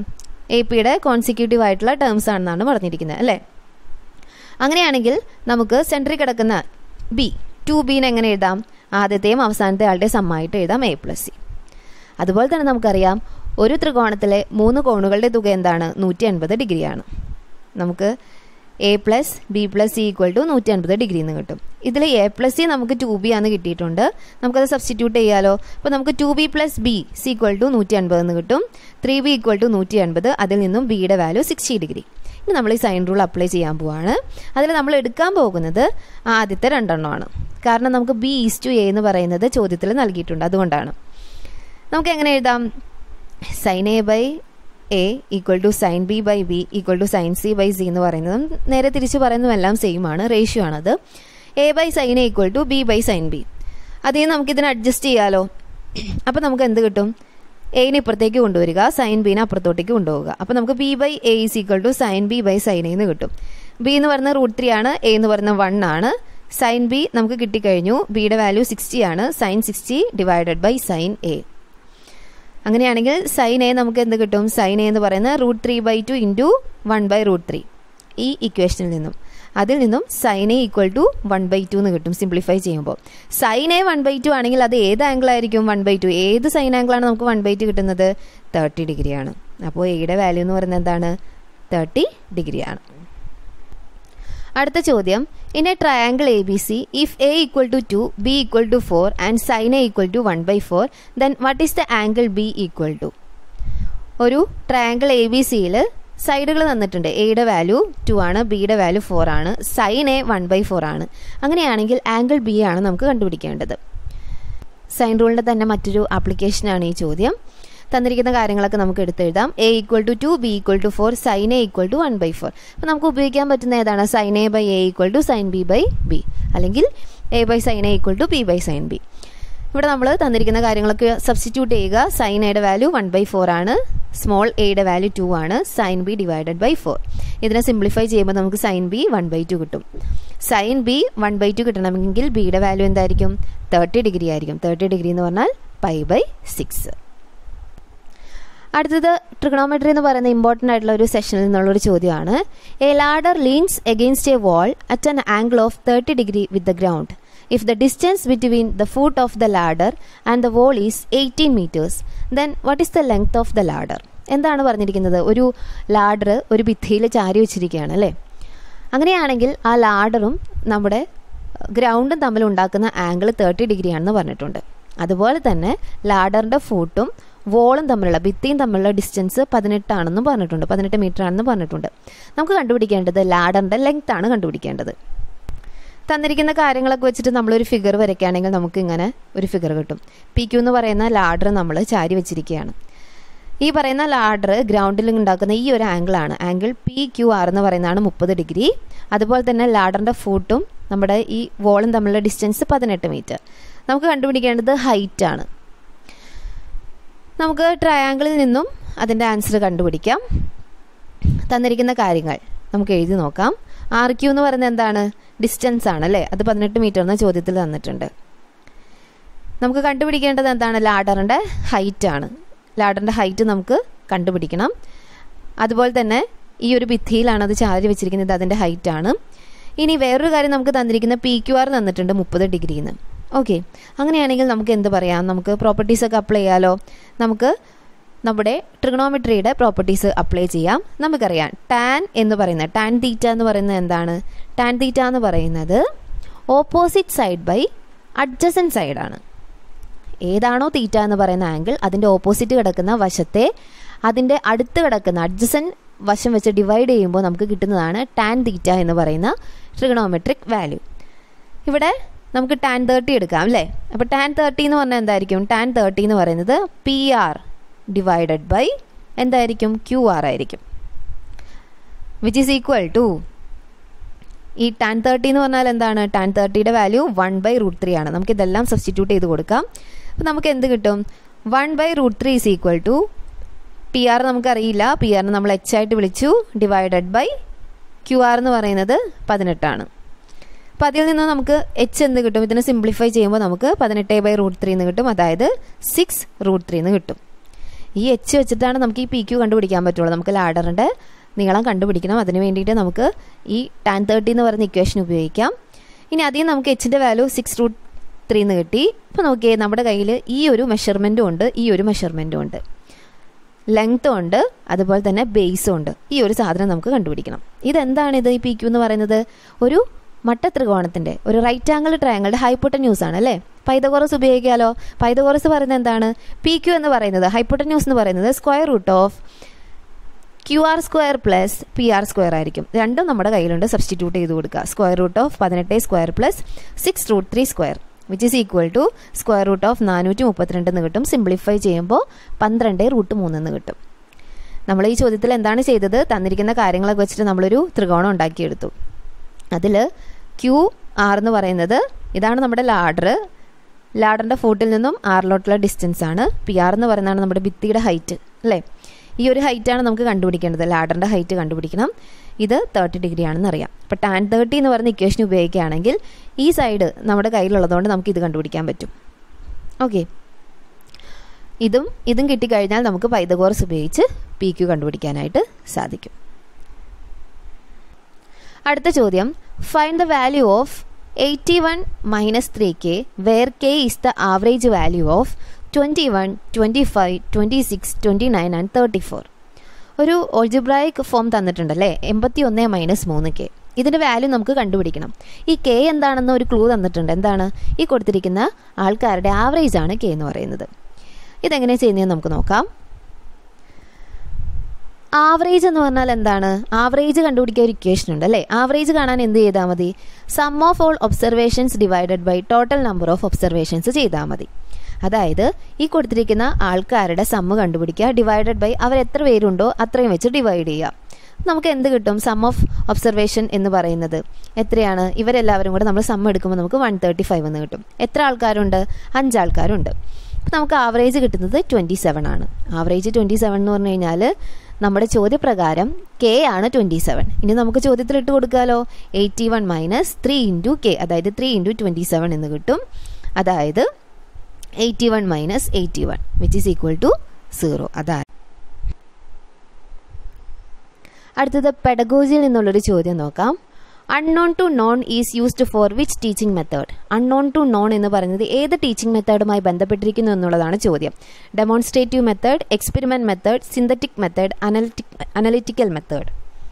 എ പിയുടെ കോൺസിക്യൂട്ടീവ് ആയിട്ടുള്ള ടേംസ് ആണെന്നാണ് പറഞ്ഞിരിക്കുന്നത് അല്ലേ അങ്ങനെയാണെങ്കിൽ നമുക്ക് സെൻറ്ററിൽ കിടക്കുന്ന ബി ടു ബീനെ എങ്ങനെ എഴുതാം ആദ്യത്തെയും അവസാനത്തെ ആളുടെ സമ്മായിട്ട് എഴുതാം എ പ്ലസ് സി അതുപോലെ തന്നെ നമുക്കറിയാം ഒരു ത്രികോണത്തിലെ മൂന്ന് കോണുകളുടെ തുക എന്താണ് നൂറ്റി അൻപത് ഡിഗ്രിയാണ് നമുക്ക് A plus B plus C equal to നൂറ്റി അൻപത് ഡിഗ്രി എന്ന് കിട്ടും ഇതിൽ എ പ്ലസ് സി നമുക്ക് ടു ബി ആണ് കിട്ടിയിട്ടുണ്ട് നമുക്കത് സബ്സ്റ്റിറ്റ്യൂട്ട് ചെയ്യാലോ അപ്പോൾ നമുക്ക് two B plus B C equal to നൂറ്റി അൻപത് എന്ന് കിട്ടും ത്രീ ബി ഈക്വൽ ടു നൂറ്റി അൻപത് അതിൽ നിന്നും ബിയുടെ വാല്യൂ സിക്സ്റ്റി ഡിഗ്രി ഇനി നമ്മൾ ഈ സൈൻ റൂൾ അപ്ലൈ ചെയ്യാൻ പോവാണ് അതിൽ നമ്മൾ എടുക്കാൻ പോകുന്നത് ആദ്യത്തെ രണ്ടെണ്ണമാണ് കാരണം നമുക്ക് ബി ഈസ് ടു എ എന്ന് പറയുന്നത് ചോദ്യത്തിൽ നൽകിയിട്ടുണ്ട് അതുകൊണ്ടാണ് നമുക്ക് എങ്ങനെ എഴുതാം sine A by A equal to sine B by B equal to sine C by C എന്ന് പറയുന്നതും നേരെ തിരിച്ച് പറയുന്നതും എല്ലാം സെയിം ആണ് റേഷ്യോ ആണത് A by sine A equal to B by sine B അതിൽ നമുക്ക് ഇതിനെ അഡ്ജസ്റ്റ് ചെയ്യാലോ അപ്പോൾ നമുക്ക് എന്ത് കിട്ടും എയിനെ ഇപ്പുറത്തേക്ക് കൊണ്ടുവരിക സൈൻ ബീനെ അപ്പുറത്തോട്ടേക്ക് കൊണ്ടുപോവുക അപ്പോൾ നമുക്ക് B by A is equal to sine B by sine എന്ന് കിട്ടും ബി എന്ന് പറയുന്നത് റൂട്ട് ത്രീ ആണ് എ എന്ന് പറയുന്നത് വൺ ആണ് സൈൻ ബി നമുക്ക് കിട്ടിക്കഴിഞ്ഞു ബിയുടെ വാല്യൂ സിക്സ്റ്റി ആണ് sine sixty divided by sine A അങ്ങനെയാണെങ്കിൽ സൈൻ എ നമുക്ക് എന്ത് കിട്ടും സൈൻ എ എന്ന് പറയുന്നത് root three by two into one by root three ഈ ഇക്വേഷനിൽ നിന്നും അതിൽ നിന്നും sine A equal to one by two എന്ന് കിട്ടും സിംപ്ലിഫൈ ചെയ്യുമ്പോൾ sine A one by two ആണെങ്കിൽ അത് ഏത് ആംഗിൾ ആയിരിക്കും വൺ ബൈ ടു ഏത് സൈൻ ആംഗിളാണ് നമുക്ക് വൺ ബൈ ടു കിട്ടുന്നത് തേർട്ടി ഡിഗ്രിയാണ് അപ്പോൾ എയുടെ വാല്യൂ എന്ന് പറയുന്നത് എന്താണ് തേർട്ടി ഡിഗ്രിയാണ് അടുത്ത ചോദ്യം in a triangle A B C if A equal to two B equal to four and sine A equal to one by four then what is the angle B equal to ഒരു triangle A B സിയിൽ സൈഡുകൾ തന്നിട്ടുണ്ട് എയുടെ value two ആണ് ബിയുടെ value four ആണ് sine A one by four ആണ് അങ്ങനെയാണെങ്കിൽ ആംഗിൾ ബി ആണ് നമുക്ക് കണ്ടുപിടിക്കേണ്ടത് സൈൻ റൂളിൻ്റെ തന്നെ മറ്റൊരു ആപ്ലിക്കേഷനാണ് ഈ ചോദ്യം തന്നിരിക്കുന്ന കാര്യങ്ങളൊക്കെ നമുക്ക് എടുത്തെഴുതാം A equal to two B equal to four sine A equal to one by four അപ്പോൾ നമുക്ക് ഉപയോഗിക്കാൻ പറ്റുന്ന ഏതാണ് sine A by A equal to sine B by B അല്ലെങ്കിൽ A by sine A equal to B by sine B ഇവിടെ നമ്മൾ തന്നിരിക്കുന്ന കാര്യങ്ങളൊക്കെ സബ്സ്റ്റിറ്റ്യൂട്ട് ചെയ്യുക സൈൻ എയുടെ വാല്യൂ വൺ ബൈ ഫോർ ആണ് സ്മോൾ എയുടെ വാല്യൂ ടു ആണ് sine B divided by four ഇതിനെ സിംപ്ലിഫൈ ചെയ്യുമ്പോൾ നമുക്ക് sine B one by two കിട്ടും sine B one by two കിട്ടണമെങ്കിൽ ബിയുടെ വാല്യൂ എന്തായിരിക്കും തേർട്ടി ഡിഗ്രി ആയിരിക്കും തേർട്ടി ഡിഗ്രി എന്ന് പറഞ്ഞാൽ പൈ ബൈ സിക്സ് അടുത്തത് ട്രിഗണോമെട്രി എന്ന് പറയുന്ന ഇമ്പോർട്ടൻ്റ് ആയിട്ടുള്ള ഒരു സെഷനിൽ നിന്നുള്ള ഒരു ചോദ്യമാണ് a ladder leans against a wall at an angle of thirty degree with the ground if the distance between the foot of the ladder and the wall is eighteen metres then what is the length of the ladder എന്താണ് പറഞ്ഞിരിക്കുന്നത് ഒരു ladder ഒരു ഭിത്തിയിൽ ചാരി വെച്ചിരിക്കുകയാണ് അല്ലേ അങ്ങനെയാണെങ്കിൽ ആ ലാഡറും നമ്മുടെ ഗ്രൗണ്ടും തമ്മിൽ ഉണ്ടാക്കുന്ന ആംഗിൾ തേർട്ടി ഡിഗ്രിയാണെന്ന് പറഞ്ഞിട്ടുണ്ട് അതുപോലെ തന്നെ ലാഡറിൻ്റെ ഫൂട്ടും വോളും തമ്മിലുള്ള ഭിത്തിയും തമ്മിലുള്ള ഡിസ്റ്റൻസ് പതിനെട്ടാണെന്നും പറഞ്ഞിട്ടുണ്ട് പതിനെട്ട് മീറ്റർ ആണെന്ന് പറഞ്ഞിട്ടുണ്ട് നമുക്ക് കണ്ടുപിടിക്കേണ്ടത് ലാഡറിൻ്റെ ലെങ്ത് ആണ് കണ്ടുപിടിക്കേണ്ടത് തന്നിരിക്കുന്ന കാര്യങ്ങളൊക്കെ വെച്ചിട്ട് നമ്മളൊരു ഫിഗർ വരയ്ക്കുകയാണെങ്കിൽ നമുക്ക് ഇങ്ങനെ ഒരു ഫിഗർ കിട്ടും പി ക്യു എന്ന് പറയുന്ന ലാഡർ നമ്മൾ ചാരി വെച്ചിരിക്കുകയാണ് ഈ പറയുന്ന ലാഡർ ഗ്രൗണ്ടിൽ ഉണ്ടാക്കുന്ന ഈ ഒരു ആംഗിളാണ് ആംഗിൾ പി ക്യു ആർ എന്ന് പറയുന്നതാണ് മുപ്പത് ഡിഗ്രി അതുപോലെ തന്നെ ലാഡറിൻ്റെ ഫൂട്ടും നമ്മുടെ ഈ വോളും തമ്മിലുള്ള ഡിസ്റ്റൻസ് പതിനെട്ട് മീറ്റർ നമുക്ക് കണ്ടുപിടിക്കേണ്ടത് ഹൈറ്റ് ആണ് നമുക്ക് ട്രയാങ്കിളിൽ നിന്നും അതിൻ്റെ ആൻസർ കണ്ടുപിടിക്കാം തന്നിരിക്കുന്ന കാര്യങ്ങൾ നമുക്ക് എഴുതി നോക്കാം ആർ ക്യു എന്ന് പറയുന്നത് എന്താണ് ഡിസ്റ്റൻസ് ആണ് അല്ലേ അത് പതിനെട്ട് മീറ്റർ എന്ന ചോദ്യത്തിൽ തന്നിട്ടുണ്ട് നമുക്ക് കണ്ടുപിടിക്കേണ്ടത് എന്താണ് ലാഡറിൻ്റെ ഹൈറ്റ് ആണ് ലാഡറിൻ്റെ ഹൈറ്റ് നമുക്ക് കണ്ടുപിടിക്കണം അതുപോലെ തന്നെ ഈ ഒരു ഭിത്തിയിലാണ് അത് ചാരി വെച്ചിരിക്കുന്നത് അതിൻ്റെ ഹൈറ്റ് ആണ് ഇനി വേറൊരു കാര്യം നമുക്ക് തന്നിരിക്കുന്ന പി ക്യു ആർ തന്നിട്ടുണ്ട് മുപ്പത് ഡിഗ്രിന്ന് ഓക്കെ അങ്ങനെയാണെങ്കിൽ നമുക്ക് എന്ത് പറയാം നമുക്ക് പ്രോപ്പർട്ടീസ് ഒക്കെ അപ്ലൈ ചെയ്യാലോ നമുക്ക് നമ്മുടെ ട്രിഗണോമെട്രിയുടെ പ്രോപ്പർട്ടീസ് അപ്ലൈ ചെയ്യാം നമുക്കറിയാം ടാൻ എന്ന് പറയുന്നത് ടാൻ തീറ്റ എന്ന് പറയുന്നത് എന്താണ് ടാൻ തീറ്റ എന്ന് പറയുന്നത് ഓപ്പോസിറ്റ് സൈഡ് ബൈ അഡ്ജസൻ സൈഡാണ് ഏതാണോ തീറ്റ എന്ന് പറയുന്ന ആംഗിൾ അതിൻ്റെ ഓപ്പോസിറ്റ് കിടക്കുന്ന വശത്തെ അതിൻ്റെ അടുത്ത് കിടക്കുന്ന അഡ്ജസൻ വശം വെച്ച് ഡിവൈഡ് ചെയ്യുമ്പോൾ നമുക്ക് കിട്ടുന്നതാണ് ടാൻ തീറ്റ എന്ന് പറയുന്ന ട്രിഗണോമെട്രിക് വാല്യൂ ഇവിടെ നമുക്ക് ടാൻ തേർട്ടി എടുക്കാം അല്ലേ അപ്പോൾ ടാൻ തേർട്ടി എന്ന് പറഞ്ഞാൽ എന്തായിരിക്കും ടാൻ തേർട്ടി എന്ന് പറയുന്നത് പി ആർ ഡിവൈഡഡ് ബൈ എന്തായിരിക്കും ക്യു ആർ ആയിരിക്കും വിച്ച് ഈസ് ഈക്വൽ ടു ഈ ടാൻ തേർട്ടി എന്ന് പറഞ്ഞാൽ എന്താണ് ടാൻ തേർട്ടിയുടെ value one by root three ആണ് നമുക്ക് ഇതെല്ലാം സബ്സ്റ്റിറ്റ്യൂട്ട് ചെയ്ത് കൊടുക്കാം അപ്പോൾ നമുക്ക് എന്ത് കിട്ടും one by root three is equal to P R നമുക്കറിയില്ല പി ആറിന് നമ്മൾ എച്ച് ആയിട്ട് വിളിച്ചു ഡിവൈഡഡ് ബൈ ക്യു ആർ എന്ന് പറയുന്നത് പതിനെട്ടാണ് അപ്പോൾ അതിൽ നിന്ന് നമുക്ക് എച്ച് എന്ത് കിട്ടും ഇതിനെ സിംപ്ലിഫൈ ചെയ്യുമ്പോൾ നമുക്ക് പതിനെട്ട് ബൈ റൂട്ട് ത്രീ എന്ന് കിട്ടും അതായത് സിക്സ് റൂട്ട് ത്രീ എന്ന് കിട്ടും ഈ എച്ച് വെച്ചിട്ടാണ് നമുക്ക് ഈ പി ക്യു കണ്ടുപിടിക്കാൻ പറ്റുള്ളൂ നമുക്ക് ലാഡറിൻ്റെ നീളം കണ്ടുപിടിക്കണം അതിന് വേണ്ടിയിട്ട് നമുക്ക് ഈ ടാൻ തേർട്ടി എന്ന് പറയുന്ന ഇക്വേഷൻ ഉപയോഗിക്കാം ഇനി ആദ്യം നമുക്ക് എച്ചിൻ്റെ വാല്യൂ സിക്സ് റൂട്ട് ത്രീ എന്ന് കിട്ടി ഇപ്പോൾ നോക്കിയേ നമ്മുടെ കയ്യിൽ ഈ ഒരു മെഷർമെൻറ്റും ഉണ്ട് ഈ ഒരു മെഷർമെൻറ്റും ഉണ്ട് ലെങ്ത്തും ഉണ്ട് അതുപോലെ തന്നെ ബേസും ഉണ്ട് ഈ ഒരു സാധനം നമുക്ക് കണ്ടുപിടിക്കണം ഇതെന്താണ് ഇത് ഈ പി ക്യു എന്ന് പറയുന്നത് ഒരു മട്ട ത്രികോണത്തിൻ്റെ ഒരു റൈറ്റ് ആംഗിൾ ട്രയാങ്കിളുടെ ഹൈപ്പോട്ടന്യൂസ് ആണ് അല്ലേ പൈതകോറസ് ഉപയോഗിക്കാമല്ലോ പൈതകോറസ് പറയുന്നത് എന്താണ് പി ക്യു എന്ന് പറയുന്നത് ഹൈപ്പോട്ടന്യൂസ് എന്ന് പറയുന്നത് square root of Q R square plus P R square ആയിരിക്കും രണ്ടും നമ്മുടെ കയ്യിലുണ്ട് സബ്സ്റ്റിറ്റ്യൂട്ട് ചെയ്ത് കൊടുക്കുക സ്ക്വയർ റൂട്ട് ഓഫ് പതിനെട്ട് square plus six root three square which is equal to square root of നാനൂറ്റി മുപ്പത്തിരണ്ട് എന്ന് കിട്ടും സിംപ്ലിഫൈ ചെയ്യുമ്പോൾ പന്ത്രണ്ട് റൂട്ട് മൂന്ന് എന്ന് കിട്ടും നമ്മൾ ഈ ചോദ്യത്തിൽ എന്താണ് ചെയ്തത് തന്നിരിക്കുന്ന കാര്യങ്ങളൊക്കെ വെച്ചിട്ട് നമ്മളൊരു ത്രികോണം ഉണ്ടാക്കിയെടുത്തു അതിൽ ക്യു ആർ എന്ന് പറയുന്നത് ഇതാണ് നമ്മുടെ ലാഡർ ലാഡറിൻ്റെ ഫൂട്ടിൽ നിന്നും ആറിലോട്ടുള്ള ഡിസ്റ്റൻസ് ആണ് പി ആർ എന്ന് പറയുന്നതാണ് നമ്മുടെ ഭിത്തിയുടെ ഹൈറ്റ് അല്ലേ ഈ ഒരു ഹൈറ്റാണ് നമുക്ക് കണ്ടുപിടിക്കേണ്ടത് ലാഡറിൻ്റെ ഹൈറ്റ് കണ്ടുപിടിക്കണം ഇത് തേർട്ടി ഡിഗ്രി ആണെന്ന് അറിയാം അപ്പോൾ ടാൻ തേർട്ടി എന്ന് പറയുന്ന ഇക്വേഷൻ ഉപയോഗിക്കുകയാണെങ്കിൽ ഈ സൈഡ് നമ്മുടെ കയ്യിലുള്ളതുകൊണ്ട് നമുക്ക് ഇത് കണ്ടുപിടിക്കാൻ പറ്റും ഓക്കെ ഇതും ഇതും കിട്ടിക്കഴിഞ്ഞാൽ നമുക്ക് പൈതകോറസ് ഉപയോഗിച്ച് പി ക്യു കണ്ടുപിടിക്കാനായിട്ട് സാധിക്കും അടുത്ത ചോദ്യം find the value of eighty one minus three K where K is the average value of twenty one twenty five twenty six twenty nine and thirty four ഒരു ഓൾജിബ്രായിക് ഫോം തന്നിട്ടുണ്ടല്ലേ എൺപത്തി ഒന്ന് minus മൂന്ന് K ഇതിൻ്റെ value നമുക്ക് കണ്ടുപിടിക്കണം ഈ K എന്താണെന്ന് ഒരു ക്ലൂ തന്നിട്ടുണ്ട് എന്താണ് ഈ കൊടുത്തിരിക്കുന്ന ആൾക്കാരുടെ ആവറേജ് ആണ് കെ എന്ന് പറയുന്നത് ഇതെങ്ങനെ ചെയ്യുന്നതെന്ന് നമുക്ക് നോക്കാം ആവറേജ് എന്ന് പറഞ്ഞാൽ എന്താണ് ആവറേജ് കണ്ടുപിടിക്കാൻ ഒരു ഇക്വേഷൻ ഉണ്ട് അല്ലേ ആവറേജ് കാണാൻ എന്ത് ചെയ്താൽ മതി sum of all observations divided by total number of observations ചെയ്താൽ മതി അതായത് ഈ കൊടുത്തിരിക്കുന്ന ആൾക്കാരുടെ സമ്മ് കണ്ടുപിടിക്കുക ഡിവൈഡഡ് ബൈ അവർ എത്ര പേരുണ്ടോ അത്രയും വെച്ച് ഡിവൈഡ് ചെയ്യുക നമുക്ക് എന്ത് കിട്ടും സം ഓഫ് ഒബ്സർവേഷൻ എന്ന് പറയുന്നത് എത്രയാണ് ഇവരെല്ലാവരും കൂടെ നമ്മൾ സം എടുക്കുമ്പോൾ നമുക്ക് വൺ തേർട്ടി ഫൈവ് എന്ന് കിട്ടും എത്ര ആൾക്കാരുണ്ട് അഞ്ച് ആൾക്കാരുണ്ട് അപ്പം നമുക്ക് ആവറേജ് കിട്ടുന്നത് ട്വൻറ്റി സെവൻ ആണ് ആവറേജ് ട്വൻറ്റി സെവൻ എന്ന് പറഞ്ഞു കഴിഞ്ഞാൽ നമ്മുടെ ചോദ്യപ്രകാരം കെ ആണ് ട്വൻറ്റി സെവൻ ഇനി നമുക്ക് ചോദ്യത്തിൽ ഇട്ട് കൊടുക്കാമല്ലോ eighty one minus three into K അതായത് ത്രീ ഇൻറ്റു ട്വൻറ്റി സെവൻ എന്ന് കിട്ടും അതായത് eighty one minus eighty one which is equal to zero അതായത് അടുത്തത് പെഡഗോജിയിൽ നിന്നുള്ളൊരു ചോദ്യം നോക്കാം unknown to known is used for which teaching method unknown to known എന്ന് പറയുന്നത് ഏത് ടീച്ചിങ് മെത്തേഡുമായി ബന്ധപ്പെട്ടിരിക്കുന്നു എന്നുള്ളതാണ് ചോദ്യം demonstrative method experiment method synthetic method analytic analytical method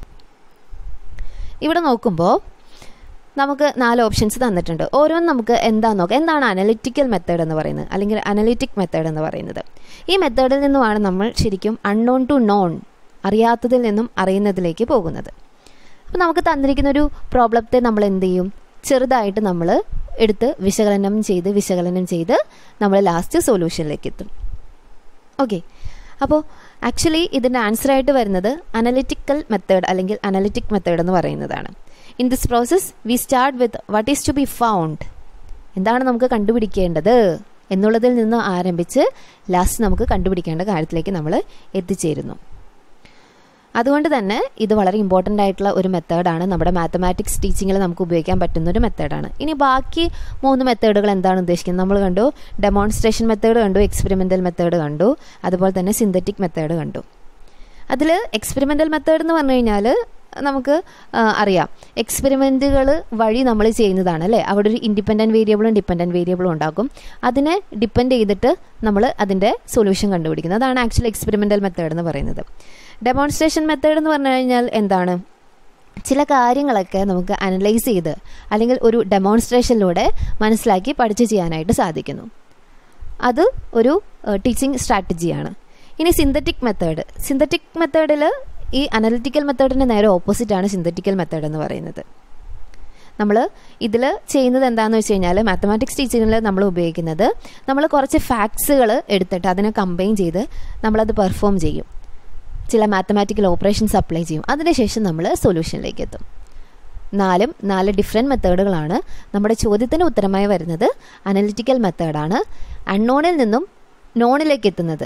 ഇവിടെ നോക്കുമ്പോൾ നമുക്ക് നാല് ഓപ്ഷൻസ് തന്നിട്ടുണ്ട് ഓരോന്നും നമുക്ക് എന്താ നോക്കാം എന്താണ് അനലിറ്റിക്കൽ മെത്തേഡ് എന്ന് പറയുന്നത് അല്ലെങ്കിൽ അനലിറ്റിക് മെത്തേഡ് എന്ന് പറയുന്നത് ഈ മെത്തേഡിൽ നിന്നുമാണ് നമ്മൾ ശരിക്കും അൺനോൺ ടു നോൺ അറിയാത്തതിൽ നിന്നും അറിയുന്നതിലേക്ക് പോകുന്നത് അപ്പോൾ നമുക്ക് തന്നിരിക്കുന്ന ഒരു പ്രോബ്ലത്തെ നമ്മൾ എന്ത് ചെയ്യും ചെറുതായിട്ട് നമ്മൾ എടുത്ത് വിശകലനം ചെയ്ത് വിശകലനം ചെയ്ത് നമ്മൾ ലാസ്റ്റ് സൊല്യൂഷനിലേക്ക് എത്തും ഓക്കെ അപ്പോൾ ആക്ച്വലി ഇതിൻ്റെ ആൻസർ ആയിട്ട് വരുന്നത് അനലിറ്റിക്കൽ മെത്തേഡ് അല്ലെങ്കിൽ അനലിറ്റിക് മെത്തേഡ് എന്ന് പറയുന്നതാണ് in this process we start with what is to be found എന്താണ് നമുക്ക് കണ്ടുപിടിക്കേണ്ടത് എന്നുള്ളതിൽ നിന്ന് ആരംഭിച്ച് ലാസ്റ്റ് നമുക്ക് കണ്ടുപിടിക്കേണ്ട കാര്യത്തിലേക്ക് നമ്മൾ എത്തിച്ചേരുന്നു അതുകൊണ്ട് തന്നെ ഇത് വളരെ ഇമ്പോർട്ടൻ്റ് ആയിട്ടുള്ള ഒരു മെത്തേഡാണ് നമ്മുടെ മാത്തമാറ്റിക്സ് ടീച്ചിങ്ങിൽ നമുക്ക് ഉപയോഗിക്കാൻ പറ്റുന്ന ഒരു മെത്തേഡാണ് ഇനി ബാക്കി മൂന്ന് മെത്തേഡുകൾ എന്താണ് ഉദ്ദേശിക്കുന്നത് നമ്മൾ കണ്ടു ഡെമോൺസ്ട്രേഷൻ മെത്തേഡ് കണ്ടു എക്സ്പെരിമെൻ്റൽ മെത്തേഡ് കണ്ടു അതുപോലെ തന്നെ സിന്തറ്റിക് മെത്തേഡ് കണ്ടു അതിൽ എക്സ്പെരിമെൻ്റൽ മെത്തേഡ് എന്ന് പറഞ്ഞു കഴിഞ്ഞാൽ നമുക്ക് അറിയാം എക്സ്പെരിമെൻറ്റുകൾ വഴി നമ്മൾ ചെയ്യുന്നതാണ് അല്ലേ അവിടെ ഒരു ഇൻഡിപെൻഡൻറ്റ് വേരിയബിളും ഡിപ്പെൻഡൻറ്റ് വേരിയബിളും ഉണ്ടാകും അതിനെ ഡിപ്പെൻഡ് ചെയ്തിട്ട് നമ്മൾ അതിൻ്റെ സൊല്യൂഷൻ കണ്ടുപിടിക്കുന്നത് അതാണ് ആക്ച്വലി എക്സ്പെരിമെൻ്റൽ മെത്തേഡ് എന്ന് പറയുന്നത് ഡെമോൺസ്ട്രേഷൻ മെത്തേഡ് എന്ന് പറഞ്ഞു കഴിഞ്ഞാൽ എന്താണ് ചില കാര്യങ്ങളൊക്കെ നമുക്ക് അനലൈസ് ചെയ്ത് അല്ലെങ്കിൽ ഒരു ഡെമോൺസ്ട്രേഷനിലൂടെ മനസ്സിലാക്കി പഠിച്ച് ചെയ്യാനായിട്ട് സാധിക്കുന്നു അത് ഒരു ടീച്ചിങ് സ്ട്രാറ്റജിയാണ് ഇനി സിന്തറ്റിക് മെത്തേഡ് സിന്തറ്റിക് മെത്തേഡിൽ ഈ അനലിറ്റിക്കൽ മെത്തേഡിന് നേരെ ഓപ്പോസിറ്റാണ് സിന്തറ്റിക്കൽ മെത്തേഡ് എന്ന് പറയുന്നത് നമ്മൾ ഇതിൽ ചെയ്യുന്നത് എന്താണെന്ന് വെച്ച് കഴിഞ്ഞാൽ മാത്തമാറ്റിക്സ് ടീച്ചിങ്ങിൽ നമ്മൾ ഉപയോഗിക്കുന്നത് നമ്മൾ കുറച്ച് ഫാക്ട്സുകൾ എടുത്തിട്ട് അതിനെ കമ്പൈൻ ചെയ്ത് നമ്മളത് പെർഫോം ചെയ്യും ചില മാത്തമാറ്റിക്കൽ ഓപ്പറേഷൻസ് അപ്ലൈ ചെയ്യും അതിനുശേഷം നമ്മൾ സൊല്യൂഷനിലേക്ക് എത്തും നാലും നാല് ഡിഫറെൻറ്റ് മെത്തേഡുകളാണ് നമ്മുടെ ചോദ്യത്തിന് ഉത്തരമായി വരുന്നത് അനലിറ്റിക്കൽ മെത്തേഡാണ് അൺനോണിൽ നിന്നും നോണിലേക്ക് എത്തുന്നത്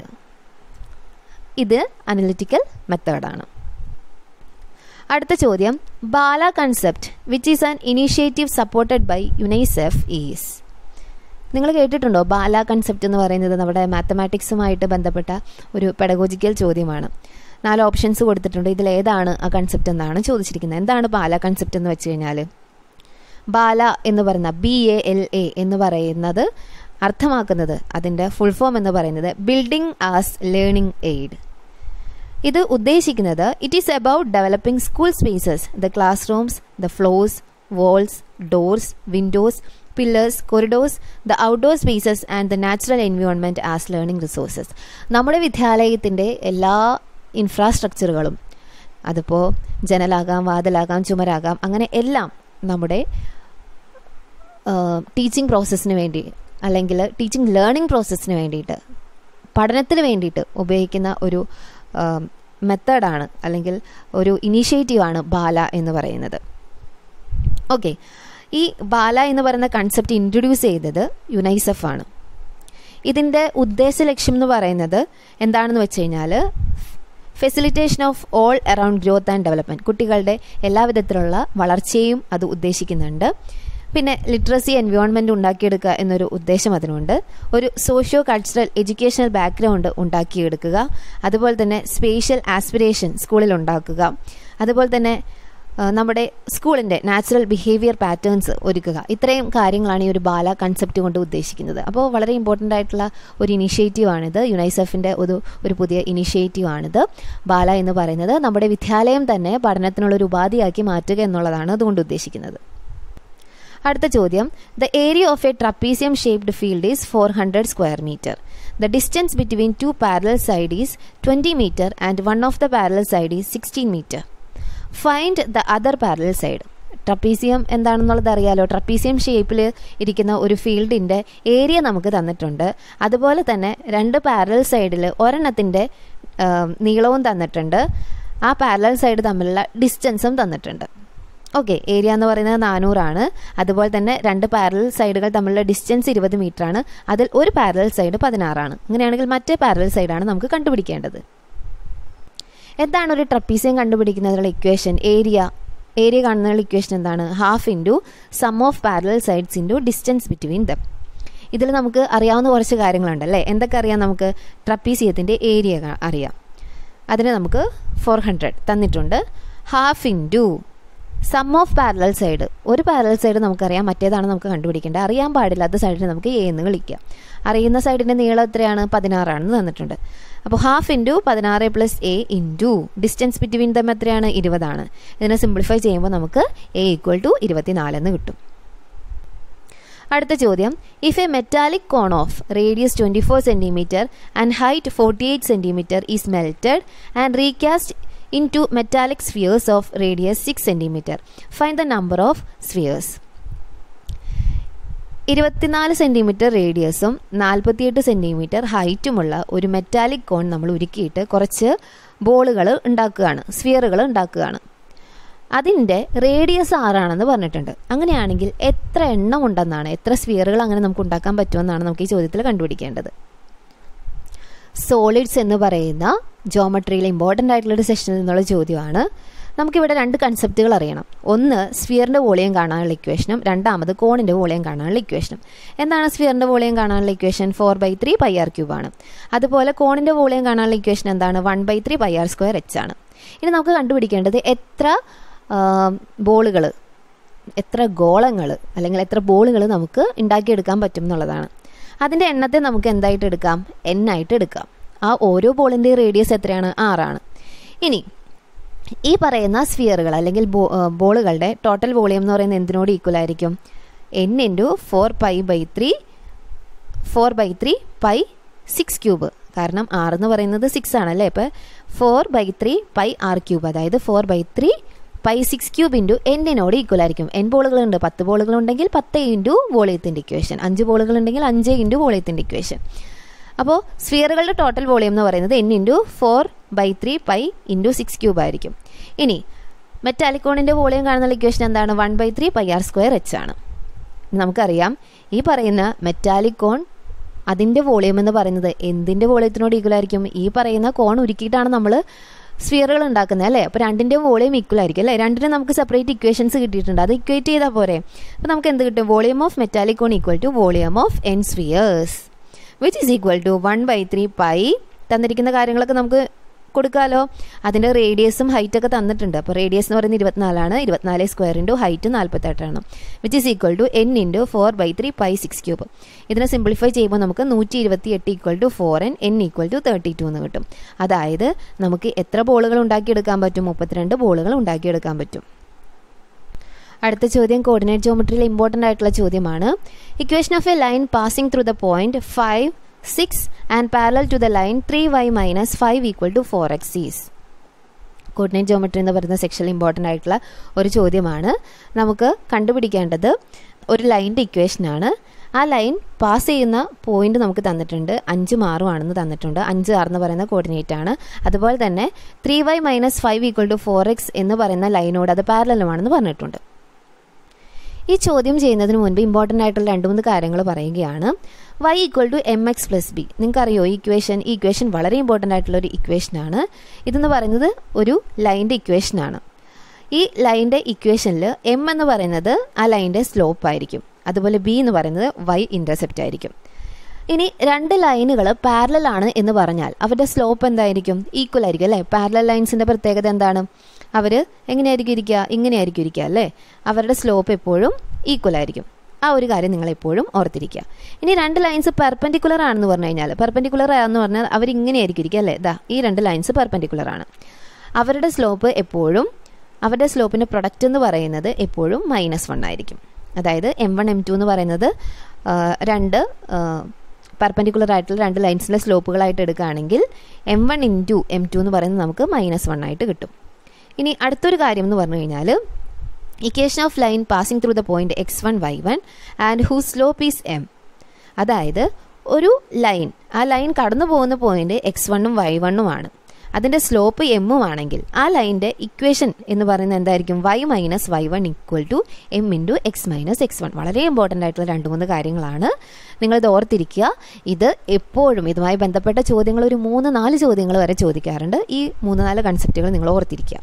ഇത് അനലിറ്റിക്കൽ മെത്തേഡാണ് അടുത്ത ചോദ്യം Bala concept which is an initiative supported by UNICEF is നിങ്ങൾ കേട്ടിട്ടുണ്ടോ ബാല കൺസെപ്റ്റ് എന്ന് പറയുന്നത് നമ്മുടെ മാത്തമാറ്റിക്സുമായിട്ട് ബന്ധപ്പെട്ട ഒരു പെഡഗോജിക്കൽ ചോദ്യമാണ് നാല് ഓപ്ഷൻസ് കൊടുത്തിട്ടുണ്ട് ഇതിൽ ഏതാണ് ആ കൺസെപ്റ്റ് എന്നാണ് ചോദിച്ചിരിക്കുന്നത് എന്താണ് ബാല കൺസെപ്റ്റ് എന്ന് വെച്ച് കഴിഞ്ഞാൽ ബാല എന്ന് പറയുന്ന ബി എ എൽ എ എന്ന് പറയുന്നത് അർത്ഥമാക്കുന്നത് അതിൻ്റെ ഫുൾ ഫോം എന്ന് പറയുന്നത് ബിൽഡിംഗ് ആസ് ലേണിംഗ് എയ്ഡ് ഇത് ഉദ്ദേശിക്കുന്നത് it is about developing school spaces the classrooms the floors walls doors windows pillars corridors the outdoor spaces and the natural environment as learning resources നമ്മുടെ വിദ്യാലയത്തിൻ്റെ എല്ലാ ഇൻഫ്രാസ്ട്രക്ചറുകളും അതിപ്പോൾ ജനലാകാം വാതിലാകാം ചുമരാകാം അങ്ങനെ എല്ലാം നമ്മുടെ ടീച്ചിങ് പ്രോസസ്സിന് വേണ്ടി അല്ലെങ്കിൽ ടീച്ചിങ് ലേണിംഗ് പ്രോസസ്സിന് വേണ്ടിയിട്ട് പഠനത്തിന് വേണ്ടിയിട്ട് ഉപയോഗിക്കുന്ന ഒരു മെത്തേഡാണ് അല്ലെങ്കിൽ ഒരു ഇനീഷ്യേറ്റീവാണ് ബാല എന്ന് പറയുന്നത് ഓക്കെ ഈ ബാല എന്ന് പറയുന്ന കൺസെപ്റ്റ് ഇൻട്രൊഡ്യൂസ് ചെയ്തത് യുനൈസെഫ് ആണ് ഇതിൻ്റെ ഉദ്ദേശ ലക്ഷ്യം എന്ന് പറയുന്നത് എന്താണെന്ന് വെച്ച് കഴിഞ്ഞാൽ facilitation of all around growth and development കുട്ടികളുടെ എല്ലാവിധത്തിലുള്ള വളർച്ചയും അത് ഉദ്ദേശിക്കുന്നുണ്ട് പിന്നെ ലിറ്ററസി എൻവയോൺമെൻറ്റ് ഉണ്ടാക്കിയെടുക്കുക എന്നൊരു ഉദ്ദേശം അതിനുണ്ട് ഒരു സോഷ്യോ കൾച്ചറൽ എഡ്യൂക്കേഷണൽ ബാക്ക്ഗ്രൗണ്ട് ഉണ്ടാക്കിയെടുക്കുക അതുപോലെ തന്നെ സ്പേഷ്യൽ ആസ്പിറേഷൻ സ്കൂളിൽ ഉണ്ടാക്കുക അതുപോലെ തന്നെ നമ്മുടെ സ്കൂളിൻ്റെ നാച്ചുറൽ ബിഹേവിയർ പാറ്റേൺസ് ഒരുക്കുക ഇത്രയും കാര്യങ്ങളാണ് ഈ ഒരു ബാല കൺസെപ്റ്റ് കൊണ്ട് ഉദ്ദേശിക്കുന്നത് അപ്പോൾ വളരെ ഇമ്പോർട്ടൻ്റ് ആയിട്ടുള്ള ഒരു ഇനിഷ്യേറ്റീവാണിത് യുനൈസെഫിൻ്റെ ഒരു ഒരു പുതിയ ഇനിഷ്യേറ്റീവാണിത് ബാല എന്ന് പറയുന്നത് നമ്മുടെ വിദ്യാലയം തന്നെ പഠനത്തിനുള്ള ഒരു ഉപാധിയാക്കി മാറ്റുക എന്നുള്ളതാണ് അതുകൊണ്ട് ഉദ്ദേശിക്കുന്നത് അടുത്ത ചോദ്യം the area of a trapezium shaped field is four hundred square metre the distance between two parallel side is twenty metre and one of the parallel side is sixteen metre find the other parallel side trapezium എന്താണെന്നുള്ളത് അറിയാലോ trapezium ഷേപ്പിൽ ഇരിക്കുന്ന ഒരു ഫീൽഡിൻ്റെ area നമുക്ക് തന്നിട്ടുണ്ട് അതുപോലെ തന്നെ രണ്ട് പാരലൽ സൈഡിൽ ഒരെണ്ണത്തിൻ്റെ നീളവും തന്നിട്ടുണ്ട് ആ പാരലൽ സൈഡ് തമ്മിലുള്ള ഡിസ്റ്റൻസും തന്നിട്ടുണ്ട് ഓക്കെ ഏരിയ എന്ന് പറയുന്നത് നാനൂറാണ് അതുപോലെ തന്നെ രണ്ട് പാരലൽ സൈഡുകൾ തമ്മിലുള്ള ഡിസ്റ്റൻസ് ഇരുപത് മീറ്റർ ആണ് അതിൽ ഒരു പാരലൽ സൈഡ് പതിനാറാണ് അങ്ങനെയാണെങ്കിൽ മറ്റേ പാരലൽ സൈഡാണ് നമുക്ക് കണ്ടുപിടിക്കേണ്ടത് എന്താണ് ഒരു ട്രപ്പീസിയം കണ്ടുപിടിക്കുന്നതിനുള്ള ഇക്വേഷൻ ഏരിയ ഏരിയ കാണുന്നതിനുള്ള ഇക്വേഷൻ എന്താണ് half into sum of parallel sides into distance between them ഇതിൽ നമുക്ക് അറിയാവുന്ന കുറച്ച് കാര്യങ്ങളുണ്ടല്ലേ എന്തൊക്കെ അറിയാം നമുക്ക് ട്രപ്പീസിയത്തിൻ്റെ ഏരിയ അറിയാം അതിന് നമുക്ക് ഫോർ ഹൺഡ്രഡ് തന്നിട്ടുണ്ട് half into sum of parallel side ഒരു പാരലൽ സൈഡ് നമുക്കറിയാം മറ്റേതാണ് നമുക്ക് കണ്ടുപിടിക്കേണ്ടത് അറിയാൻ പാടില്ലാത്ത സൈഡിനെ നമുക്ക് എ എന്ന് വിളിക്കാം അറിയുന്ന സൈഡിൻ്റെ നീളം എത്രയാണ് പതിനാറാണെന്ന് തന്നിട്ടുണ്ട് അപ്പോൾ ഹാഫ് ഇൻറ്റു പതിനാറ് plus A into distance between them എത്രയാണ് ഇരുപതാണ് ഇതിനെ സിംപ്ലിഫൈ ചെയ്യുമ്പോൾ നമുക്ക് എ ഈക്വൽ ടു ഇരുപത്തിനാലെന്ന് കിട്ടും അടുത്ത ചോദ്യം if a metallic cone of radius twenty four centimetre and height forty eight centimetre is melted and recast into metallic spheres of radius 6 cm. Find the number of spheres. ഇരുപത്തിനാല് centimetre റേഡിയസും നാൽപ്പത്തിയെട്ട് centimetre ഹൈറ്റുമുള്ള ഒരു metallic കോൺ നമ്മൾ ഉരുക്കിയിട്ട് കുറച്ച് ബോളുകൾ ഉണ്ടാക്കുകയാണ് സ്ഫിയറുകൾ ഉണ്ടാക്കുകയാണ് അതിൻ്റെ radius ആറാണെന്ന് പറഞ്ഞിട്ടുണ്ട് അങ്ങനെയാണെങ്കിൽ എത്ര എണ്ണം ഉണ്ടെന്നാണ് എത്ര സ്ഫിയറുകൾ അങ്ങനെ നമുക്ക് ഉണ്ടാക്കാൻ പറ്റുമെന്നാണ് നമുക്ക് ഈ ചോദ്യത്തിൽ കണ്ടുപിടിക്കേണ്ടത് സോളിഡ്സ് എന്ന് പറയുന്ന ജോമെട്രിയിലെ ഇമ്പോർട്ടൻ്റ് ആയിട്ടുള്ള ഒരു സെഷനിൽ നിന്നുള്ള ചോദ്യമാണ് നമുക്കിവിടെ രണ്ട് കൺസെപ്റ്റുകൾ അറിയണം ഒന്ന് സ്ഫിയറിൻ്റെ വോളിയം കാണാനുള്ള ഇക്വേഷനും രണ്ടാമത് കോണിൻ്റെ വോളിയം കാണാനുള്ള ഇക്വേഷനും എന്താണ് സ്ഫിയറിൻ്റെ വോളിയം കാണാനുള്ള equation four by three pi R cube ആണ് അതുപോലെ കോണിൻ്റെ വോളിയം കാണാനുള്ള ഇക്വേഷൻ എന്താണ് one by three pi R square H ആണ് ഇനി നമുക്ക് കണ്ടുപിടിക്കേണ്ടത് എത്ര ബോളുകൾ എത്ര ഗോളങ്ങൾ അല്ലെങ്കിൽ എത്ര ബോളുകൾ നമുക്ക് ഉണ്ടാക്കിയെടുക്കാൻ പറ്റും എന്നുള്ളതാണ് അതിൻ്റെ എണ്ണത്തെ നമുക്ക് എന്തായിട്ട് എടുക്കാം എൻ ആയിട്ട് എടുക്കാം ആ ഓരോ ബോളിൻ്റെയും റേഡിയസ് എത്രയാണ് ആറാണ് ഇനി ഈ പറയുന്ന സ്ഫിയറുകൾ അല്ലെങ്കിൽ ബോളുകളുടെ ടോട്ടൽ വോളിയം എന്ന് പറയുന്നത് എന്തിനോട് ഈക്വൽ ആയിരിക്കും N into four pi by three four by three pi six cube കാരണം ആർ എന്ന് പറയുന്നത് സിക്സ് ആണല്ലേ അപ്പോൾ four by three pi R cube അതായത് four by three pi six cube into എന്നിനോട് ഈക്വൽ ആയിരിക്കും എൻ ബോളുകളുണ്ട് പത്ത് ബോളുകളുണ്ടെങ്കിൽ പത്ത് ഇൻറ്റു വോളിയത്തിൻ്റെ ഇക്വേഷൻ അഞ്ച് ബോളുകളുണ്ടെങ്കിൽ അഞ്ച് ഇൻറ്റു വോളിയത്തിൻ്റെ ഇക്വേഷൻ അപ്പോൾ സ്ഫിയറുകളുടെ ടോട്ടൽ വോളിയം എന്ന് പറയുന്നത് N into four by three pi into six cube ആയിരിക്കും ഇനി മെറ്റാലിക്കോണിൻ്റെ വോളിയം കാണുന്ന ഇക്വേഷൻ എന്താണ് one by three pi R square H ആണ് നമുക്കറിയാം ഈ പറയുന്ന മെറ്റാലിക്കോൺ അതിൻ്റെ വോളിയം എന്ന് പറയുന്നത് എന്തിൻ്റെ വോളിയത്തിനോട് ഈക്വൽ ആയിരിക്കും ഈ പറയുന്ന കോൺ ഉരുക്കിയിട്ടാണ് നമ്മൾ സ്ഫിയറുകൾ ഉണ്ടാക്കുന്നത് അല്ലേ അപ്പോൾ രണ്ടിൻ്റെയും വോളിയം ഈക്വൽ ആയിരിക്കും അല്ലേ രണ്ടിനും നമുക്ക് സെപ്പറേറ്റ് ഇക്വേഷൻസ് കിട്ടിയിട്ടുണ്ട് അത് ഇക്വേറ്റ് ചെയ്താൽ പോരെ അപ്പോൾ നമുക്ക് എന്ത് കിട്ടും volume of metallic cone equal to volume of n spheres which is equal to one by three pi തന്നിരിക്കുന്ന കാര്യങ്ങളൊക്കെ നമുക്ക് കൊടുക്കാമല്ലോ അതിൻ്റെ റേഡിയസും ഹൈറ്റ് ഒക്കെ തന്നിട്ടുണ്ട് അപ്പോൾ റേഡിയസ് എന്ന് പറയുന്നത് ഇരുപത്തിനാലാണ് ഇരുപത്തിനാല് സ്ക്വയർ ഇൻറ്റു ഹൈറ്റ് നാൽപ്പത്തെട്ടാണ് which is equal to n into four by three pi six cube ഇതിനെ സിംപ്ലിഫൈ ചെയ്യുമ്പോൾ നമുക്ക് നൂറ്റി ഇരുപത്തി എട്ട് equal to four n n equal to thirty two എന്ന് കിട്ടും അതായത് നമുക്ക് എത്ര ബോളുകൾ ഉണ്ടാക്കിയെടുക്കാൻ പറ്റും മുപ്പത്തിരണ്ട് ബോളുകൾ ഉണ്ടാക്കിയെടുക്കാൻ പറ്റും അടുത്ത ചോദ്യം കോർഡിനേറ്റ് ജോമെട്രിയിൽ ഇമ്പോർട്ടൻ്റ് ആയിട്ടുള്ള ചോദ്യമാണ് equation of a line passing through the point five six and parallel to the line three y minus five equal to four x is coordinate geometry എന്ന് പറയുന്ന സെക്ഷനിൽ ഇമ്പോർട്ടൻ്റ് ആയിട്ടുള്ള ഒരു ചോദ്യമാണ് നമുക്ക് കണ്ടുപിടിക്കേണ്ടത് ഒരു ലൈൻ്റെ ഇക്വേഷനാണ് ആ ലൈൻ പാസ് ചെയ്യുന്ന പോയിന്റ് നമുക്ക് തന്നിട്ടുണ്ട് അഞ്ചും ആറും ആണെന്ന് തന്നിട്ടുണ്ട് അഞ്ച് ആറ് എന്ന് പറയുന്ന കോർഡിനേറ്റ് ആണ് അതുപോലെ തന്നെ three y minus five equal to four x എന്ന് പറയുന്ന ലൈനോട് അത് പാരലലുമാണെന്ന് പറഞ്ഞിട്ടുണ്ട് ഈ ചോദ്യം ചെയ്യുന്നതിന് മുൻപ് ഇമ്പോർട്ടൻ്റ് ആയിട്ടുള്ള രണ്ട് മൂന്ന് കാര്യങ്ങൾ പറയുകയാണ് y equal to m x plus b നിങ്ങൾക്കറിയോ ഈ ഇക്വേഷൻ ഈ ഇക്വേഷൻ വളരെ ഇമ്പോർട്ടൻ്റ് ആയിട്ടുള്ള ഒരു ഇക്വേഷനാണ് ഇതെന്ന് പറയുന്നത് ഒരു ലൈൻ്റെ ഇക്വേഷനാണ് ഈ ലൈൻ്റെ ഇക്വേഷനിൽ എം എന്ന് പറയുന്നത് ആ ലൈൻ്റെ സ്ലോപ്പ് ആയിരിക്കും അതുപോലെ ബി എന്ന് പറയുന്നത് വൈ ഇൻ്റർസെപ്റ്റ് ആയിരിക്കും ഇനി രണ്ട് ലൈനുകൾ പാരലൽ ആണ് എന്ന് പറഞ്ഞാൽ അവരുടെ സ്ലോപ്പ് എന്തായിരിക്കും ഈക്വൽ ആയിരിക്കും അല്ലേ പാരലൽ ലൈൻസിൻ്റെ പ്രത്യേകത എന്താണ് അവർ എങ്ങനെയായിരിക്കും ഇരിക്കുക ഇങ്ങനെയായിരിക്കും ഇരിക്കുക അല്ലേ അവരുടെ സ്ലോപ്പ് എപ്പോഴും ഈക്വൽ ആയിരിക്കും ആ ഒരു കാര്യം നിങ്ങൾ എപ്പോഴും ഓർത്തിരിക്കുക ഇനി രണ്ട് ലൈൻസ് പെർപെൻഡിക്കുലർ ആണെന്ന് പറഞ്ഞു കഴിഞ്ഞാൽ പെർപെൻഡിക്കുലർ ആണെന്ന് പറഞ്ഞാൽ അവർ ഇങ്ങനെയായിരിക്കും ഇരിക്കുക അല്ലേ ഇതാ ഈ രണ്ട് ലൈൻസ് പെർപെൻഡിക്കുലർ ആണ് അവരുടെ സ്ലോപ്പ് എപ്പോഴും അവരുടെ സ്ലോപ്പിൻ്റെ പ്രൊഡക്റ്റ് എന്ന് പറയുന്നത് എപ്പോഴും മൈനസ് വൺ ആയിരിക്കും അതായത് എം വൺ എം ടു എന്ന് പറയുന്നത് രണ്ട് പെർപെൻഡിക്കുലർ ആയിട്ടുള്ള രണ്ട് ലൈൻസിലെ സ്ലോപ്പുകളായിട്ട് എടുക്കുകയാണെങ്കിൽ m one into m two എന്ന് പറയുന്നത് നമുക്ക് മൈനസ് വൺ ആയിട്ട് കിട്ടും ഇനി അടുത്തൊരു കാര്യം എന്ന് പറഞ്ഞു കഴിഞ്ഞാൽ equation of line passing through the point x one y one and who slope is m അതായത് ഒരു ലൈൻ ആ ലൈൻ കടന്നു പോകുന്ന പോയിന്റ് എക്സ് വണ്ണും വൈ വണ്ണും ആണ് അതിൻ്റെ സ്ലോപ്പ് എമ്മും ആണെങ്കിൽ ആ ലൈൻ്റെ ഇക്വേഷൻ എന്ന് പറയുന്നത് എന്തായിരിക്കും y minus y one equal to m into x minus x one വളരെ ഇമ്പോർട്ടൻ്റ് ആയിട്ടുള്ള രണ്ട് മൂന്ന് കാര്യങ്ങളാണ് നിങ്ങളിത് ഓർത്തിരിക്കുക ഇത് എപ്പോഴും ഇതുമായി ബന്ധപ്പെട്ട ചോദ്യങ്ങൾ ഒരു മൂന്ന് നാല് ചോദ്യങ്ങൾ വരെ ചോദിക്കാറുണ്ട് ഈ മൂന്ന് നാല് കൺസെപ്റ്റുകൾ നിങ്ങൾ ഓർത്തിരിക്കുക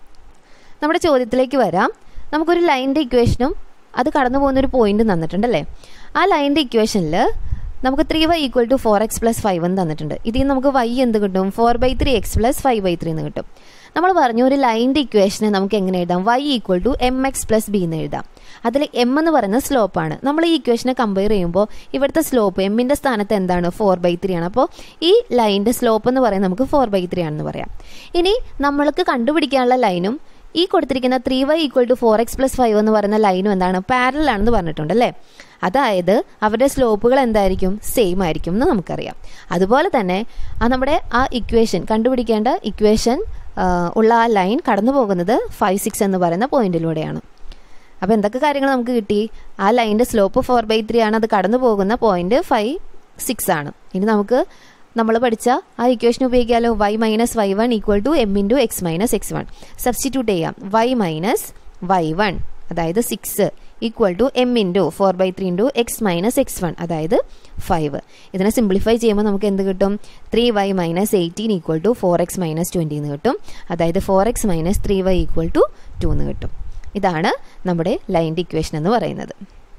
നമ്മുടെ ചോദ്യത്തിലേക്ക് വരാം നമുക്കൊരു ലൈൻ്റെ ഇക്വേഷനും അത് കടന്നു പോകുന്ന ഒരു പോയിന്റ് തന്നിട്ടുണ്ടല്ലേ ആ ലൈൻ്റെ ഇക്വേഷനിൽ നമുക്ക് three y equal to four x plus five എന്ന് തന്നിട്ടുണ്ട് ഇതിൽ നമുക്ക് വൈ എന്ത് കിട്ടും four by three x plus five by three എന്ന് കിട്ടും നമ്മൾ പറഞ്ഞു ഒരു ലൈൻ്റെ ഇക്വേഷനെ നമുക്ക് എങ്ങനെ എഴുതാം y equal to m x plus B എന്ന് എഴുതാം അതിൽ എം എന്ന് പറയുന്ന സ്ലോപ്പാണ് നമ്മൾ ഈ ഇക്വേഷനെ കമ്പയർ ചെയ്യുമ്പോൾ ഇവിടുത്തെ സ്ലോപ്പ് എമ്മിൻ്റെ സ്ഥാനത്ത് എന്താണ് ഫോർ ബൈ ത്രീ ആണ് അപ്പോൾ ഈ ലൈൻ്റെ സ്ലോപ്പ് എന്ന് പറയുന്നത് നമുക്ക് ഫോർ ബൈ ത്രീ ആണെന്ന് പറയാം ഇനി നമ്മൾക്ക് കണ്ടുപിടിക്കാനുള്ള ലൈനും ഈ കൊടുത്തിരിക്കുന്ന three y equal to four x plus five എന്ന് പറയുന്ന ലൈനും എന്താണ് പാരലൽ ആണെന്ന് പറഞ്ഞിട്ടുണ്ട് അല്ലേ അതായത് അവരുടെ സ്ലോപ്പുകൾ എന്തായിരിക്കും സെയിം ആയിരിക്കും എന്ന് നമുക്കറിയാം അതുപോലെ തന്നെ ആ നമ്മുടെ ആ ഇക്വേഷൻ കണ്ടുപിടിക്കേണ്ട ഇക്വേഷൻ ഉള്ള ആ ലൈൻ കടന്നു പോകുന്നത് ഫൈവ് സിക്സ് എന്ന് പറയുന്ന പോയിന്റിലൂടെയാണ് അപ്പോൾ എന്തൊക്കെ കാര്യങ്ങൾ നമുക്ക് കിട്ടി ആ ലൈൻ്റെ സ്ലോപ്പ് ഫോർ ബൈ ത്രീ ആണ് അത് കടന്നു പോകുന്ന പോയിന്റ് ഫൈവ് സിക്സ് ആണ് ഇനി നമുക്ക് നമ്മൾ പഠിച്ച ആ ഇക്വേഷൻ ഉപയോഗിക്കാമല്ലോ y minus y one equal to m into x minus x one substitute ചെയ്യാം വൈ മൈനസ് വൈ വൺ അതായത് six equal to m into four by three into x minus x one അതായത് five ഇതിനെ simplify ചെയ്യുമ്പോൾ നമുക്ക് എന്ത് കിട്ടും three y minus eighteen equal to four x minus twenty എന്ന് കിട്ടും അതായത് four x minus three y equal to two എന്ന് കിട്ടും ഇതാണ് നമ്മുടെ ലൈൻ്റെ ഇക്വേഷൻ എന്ന് പറയുന്നത്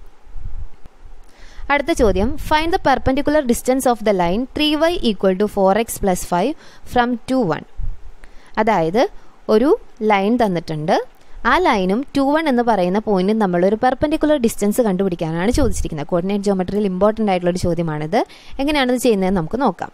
അടുത്ത ചോദ്യം find the perpendicular distance of the line three y equal to four x plus five from two one അതായത് ഒരു ലൈൻ തന്നിട്ടുണ്ട് ആ ലൈനും ടു വൺ എന്ന് പറയുന്ന പോയിന്റും നമ്മളൊരു പെർപെൻഡിക്കുലർ ഡിസ്റ്റൻസ് കണ്ടുപിടിക്കാനാണ് ചോദിച്ചിരിക്കുന്നത് കോർഡിനേറ്റ് ജോമെട്രിയിൽ ഇമ്പോർട്ടൻ്റ് ആയിട്ടുള്ള ഒരു ചോദ്യമാണിത് എങ്ങനെയാണിത് ചെയ്യുന്നതെന്ന് നമുക്ക് നോക്കാം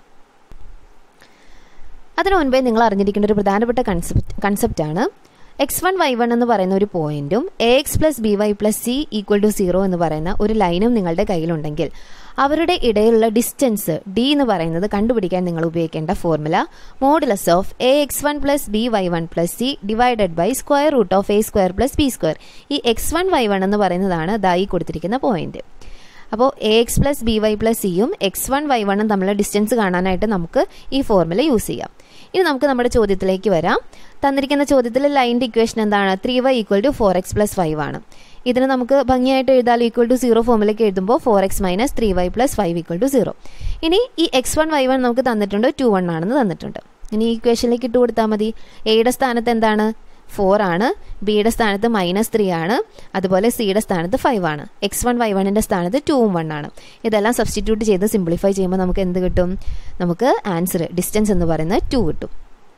അതിനു മുൻപേ നിങ്ങൾ അറിഞ്ഞിരിക്കേണ്ട ഒരു പ്രധാനപ്പെട്ട കൺസെപ്റ്റ് കൺസെപ്റ്റാണ് എക്സ് വൺ വൈ വൺ എന്ന് പറയുന്ന ഒരു പോയിന്റും a x plus b y plus C equal to zero എന്ന് പറയുന്ന ഒരു ലൈനും നിങ്ങളുടെ കയ്യിലുണ്ടെങ്കിൽ അവരുടെ ഇടയിലുള്ള ഡിസ്റ്റൻസ് ഡി എന്ന് പറയുന്നത് കണ്ടുപിടിക്കാൻ നിങ്ങൾ ഉപയോഗിക്കേണ്ട formula modulus of a x one plus b y one plus c divided by square root of a square plus b square ഈ എക്സ് വൺ വൈ വൺ എന്ന് പറയുന്നതാണ് ദായി കൊടുത്തിരിക്കുന്ന പോയിന്റ് അപ്പോൾ a x plus b y plus സിയും x one y വണ്ണും തമ്മിലുള്ള distance കാണാനായിട്ട് നമുക്ക് ഈ ഫോർമുല യൂസ് ചെയ്യാം ഇനി നമുക്ക് നമ്മുടെ ചോദ്യത്തിലേക്ക് വരാം തന്നിരിക്കുന്ന ചോദ്യത്തിൽ ലൈൻ്റെ ഇക്വേഷൻ എന്താണ് three y equal to four x plus five ആണ് ഇതിന് നമുക്ക് ഭംഗിയായിട്ട് എഴുതാൽ ഈക്വൽ ടു സീറോ ഫോമിലേക്ക് എഴുതുമ്പോൾ four x minus three y plus five equal to zero ഇനി ഈ എക്സ് വൺ വൈ വൺ നമുക്ക് തന്നിട്ടുണ്ട് ടു വൺ ആണെന്ന് തന്നിട്ടുണ്ട് ഇനി ഈ ഇക്വേഷനിലേക്ക് ഇട്ട് കൊടുത്താൽ മതി എയുടെ സ്ഥാനത്ത് എന്താണ് ഫോർ ആണ് ബിയുടെ സ്ഥാനത്ത് മൈനസ് ത്രീ ആണ് അതുപോലെ സിയുടെ സ്ഥാനത്ത് ഫൈവ് ആണ് എക്സ് വൺ വൈ വണ്ണിൻ്റെ സ്ഥാനത്ത് ടൂവും വൺ ആണ് ഇതെല്ലാം സബ്സ്റ്റിറ്റ്യൂട്ട് ചെയ്ത് സിംപ്ലിഫൈ ചെയ്യുമ്പോൾ നമുക്ക് എന്ത് കിട്ടും നമുക്ക് ആൻസർ ഡിസ്റ്റൻസ് എന്ന് പറയുന്നത് ടു കിട്ടും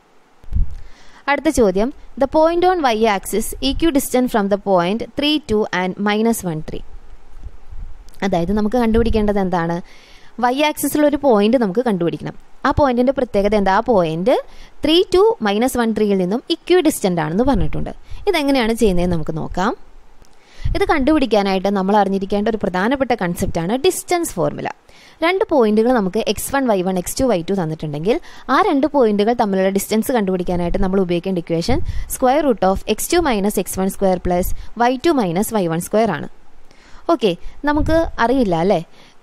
അടുത്ത ചോദ്യം the point on y axis equidistant from the point three two and minus one three അതായത് നമുക്ക് കണ്ടുപിടിക്കേണ്ടത് എന്താണ് വൈ ആക്സിസിൽ ഒരു പോയിന്റ് നമുക്ക് കണ്ടുപിടിക്കണം ആ പോയിന്റിന്റെ പ്രത്യേകത എന്താ ആ point three two minus one ത്രീയിൽ നിന്നും ഇക്വി ഡിസ്റ്റന്റ് ആണെന്ന് പറഞ്ഞിട്ടുണ്ട് ഇതെങ്ങനെയാണ് ചെയ്യുന്നതെന്ന് നമുക്ക് നോക്കാം ഇത് കണ്ടുപിടിക്കാനായിട്ട് നമ്മൾ അറിഞ്ഞിരിക്കേണ്ട ഒരു പ്രധാനപ്പെട്ട കൺസെപ്റ്റാണ് ഡിസ്റ്റൻസ് ഫോർമുല രണ്ട് പോയിന്റുകൾ നമുക്ക് x one y one x two y two തന്നിട്ടുണ്ടെങ്കിൽ ആ രണ്ട് പോയിന്റുകൾ തമ്മിലുള്ള ഡിസ്റ്റൻസ് കണ്ടുപിടിക്കാനായിട്ട് നമ്മൾ ഉപയോഗിക്കേണ്ട equation square root of x two minus x one square plus y two minus y one square ആണ് ഓക്കെ നമുക്ക് അറിയില്ല അല്ലേ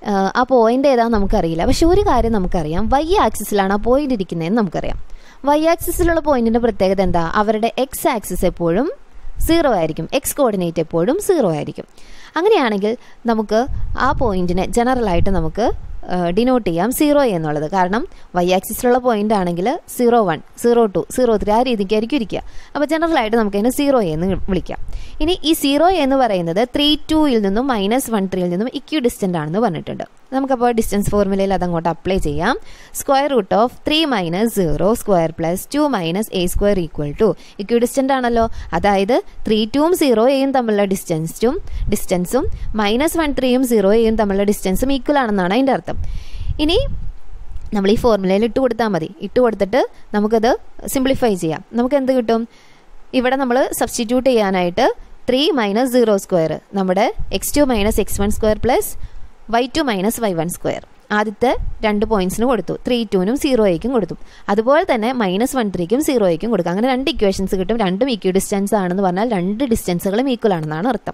ആ പോയിന്റ് ഏതാണെന്ന് നമുക്കറിയില്ല പക്ഷെ ഒരു കാര്യം നമുക്കറിയാം വൈ ആക്സിസിലാണ് ആ പോയിന്റ് ഇരിക്കുന്നതെന്ന് നമുക്കറിയാം വൈ ആക്സിസിലുള്ള പോയിന്റിന്റെ പ്രത്യേകത എന്താ അവരുടെ എക്സ് ആക്സിസ് എപ്പോഴും സീറോ ആയിരിക്കും എക്സ് കോർഡിനേറ്റ് എപ്പോഴും സീറോ ആയിരിക്കും അങ്ങനെയാണെങ്കിൽ നമുക്ക് ആ പോയിന്റിനെ ജനറലായിട്ട് നമുക്ക് ഡിനോട്ട് ചെയ്യാം സീറോ എന്നുള്ളത് കാരണം വൈ ആക്സിസിലുള്ള പോയിന്റ് ആണെങ്കിൽ zero one zero two zero three ആ രീതിക്കായിരിക്കും ഇരിക്കുക അപ്പോൾ ജനറലായിട്ട് നമുക്ക് അതിനെ സീറോ എന്ന് വിളിക്കാം ഇനി ഈ സീറോ എന്ന് പറയുന്നത് ത്രീ ടുയിൽ നിന്നും മൈനസ് വൺ ത്രീയിൽ നിന്നും ഇക്യു ഡിസ്റ്റൻ്റ് ആണെന്ന് പറഞ്ഞിട്ടുണ്ട് നമുക്കപ്പോൾ ഡിസ്റ്റൻസ് ഫോർമുലയിൽ അതങ്ങോട്ട് അപ്ലൈ ചെയ്യാം square root of three minus zero square plus two minus a square equal to equidistant ആണല്ലോ അതായത് ത്രീ ടുവും സീറോ എയും തമ്മിലുള്ള ഡിസ്റ്റൻസും ഡിസ്റ്റൻസും മൈനസ് വൺ ത്രീയും സീറോ എയും തമ്മിലുള്ള ഡിസ്റ്റൻസും ഈക്വൽ ആണെന്നാണ് അതിൻ്റെ അർത്ഥം ഇനി നമ്മൾ ഈ ഫോർമുലയിൽ ഇട്ട് കൊടുത്താൽ മതി ഇട്ട് കൊടുത്തിട്ട് നമുക്കത് സിംപ്ലിഫൈ ചെയ്യാം നമുക്ക് എന്ത് കിട്ടും ഇവിടെ നമ്മൾ സബ്സ്റ്റിറ്റ്യൂട്ട് ചെയ്യാനായിട്ട് ത്രീ മൈനസ് സീറോ സ്ക്വയർ നമ്മുടെ x two minus x one square plus y two minus y one square ആദ്യത്തെ രണ്ട് പോയിന്റ്സിന് കൊടുത്തു ത്രീ ടുവിനും സീറോയ്ക്കും കൊടുത്തു അതുപോലെ തന്നെ മൈനസ് വൺ ത്രീക്കും സീറോയ്ക്കും കൊടുക്കും അങ്ങനെ രണ്ട് ഇക്വേഷൻസ് കിട്ടും രണ്ടും ഈക്വൽ ഡിസ്റ്റൻസ് ആണെന്ന് പറഞ്ഞാൽ രണ്ട് ഡിസ്റ്റൻസുകളും ഈക്വൽ ആണെന്നാണ് അർത്ഥം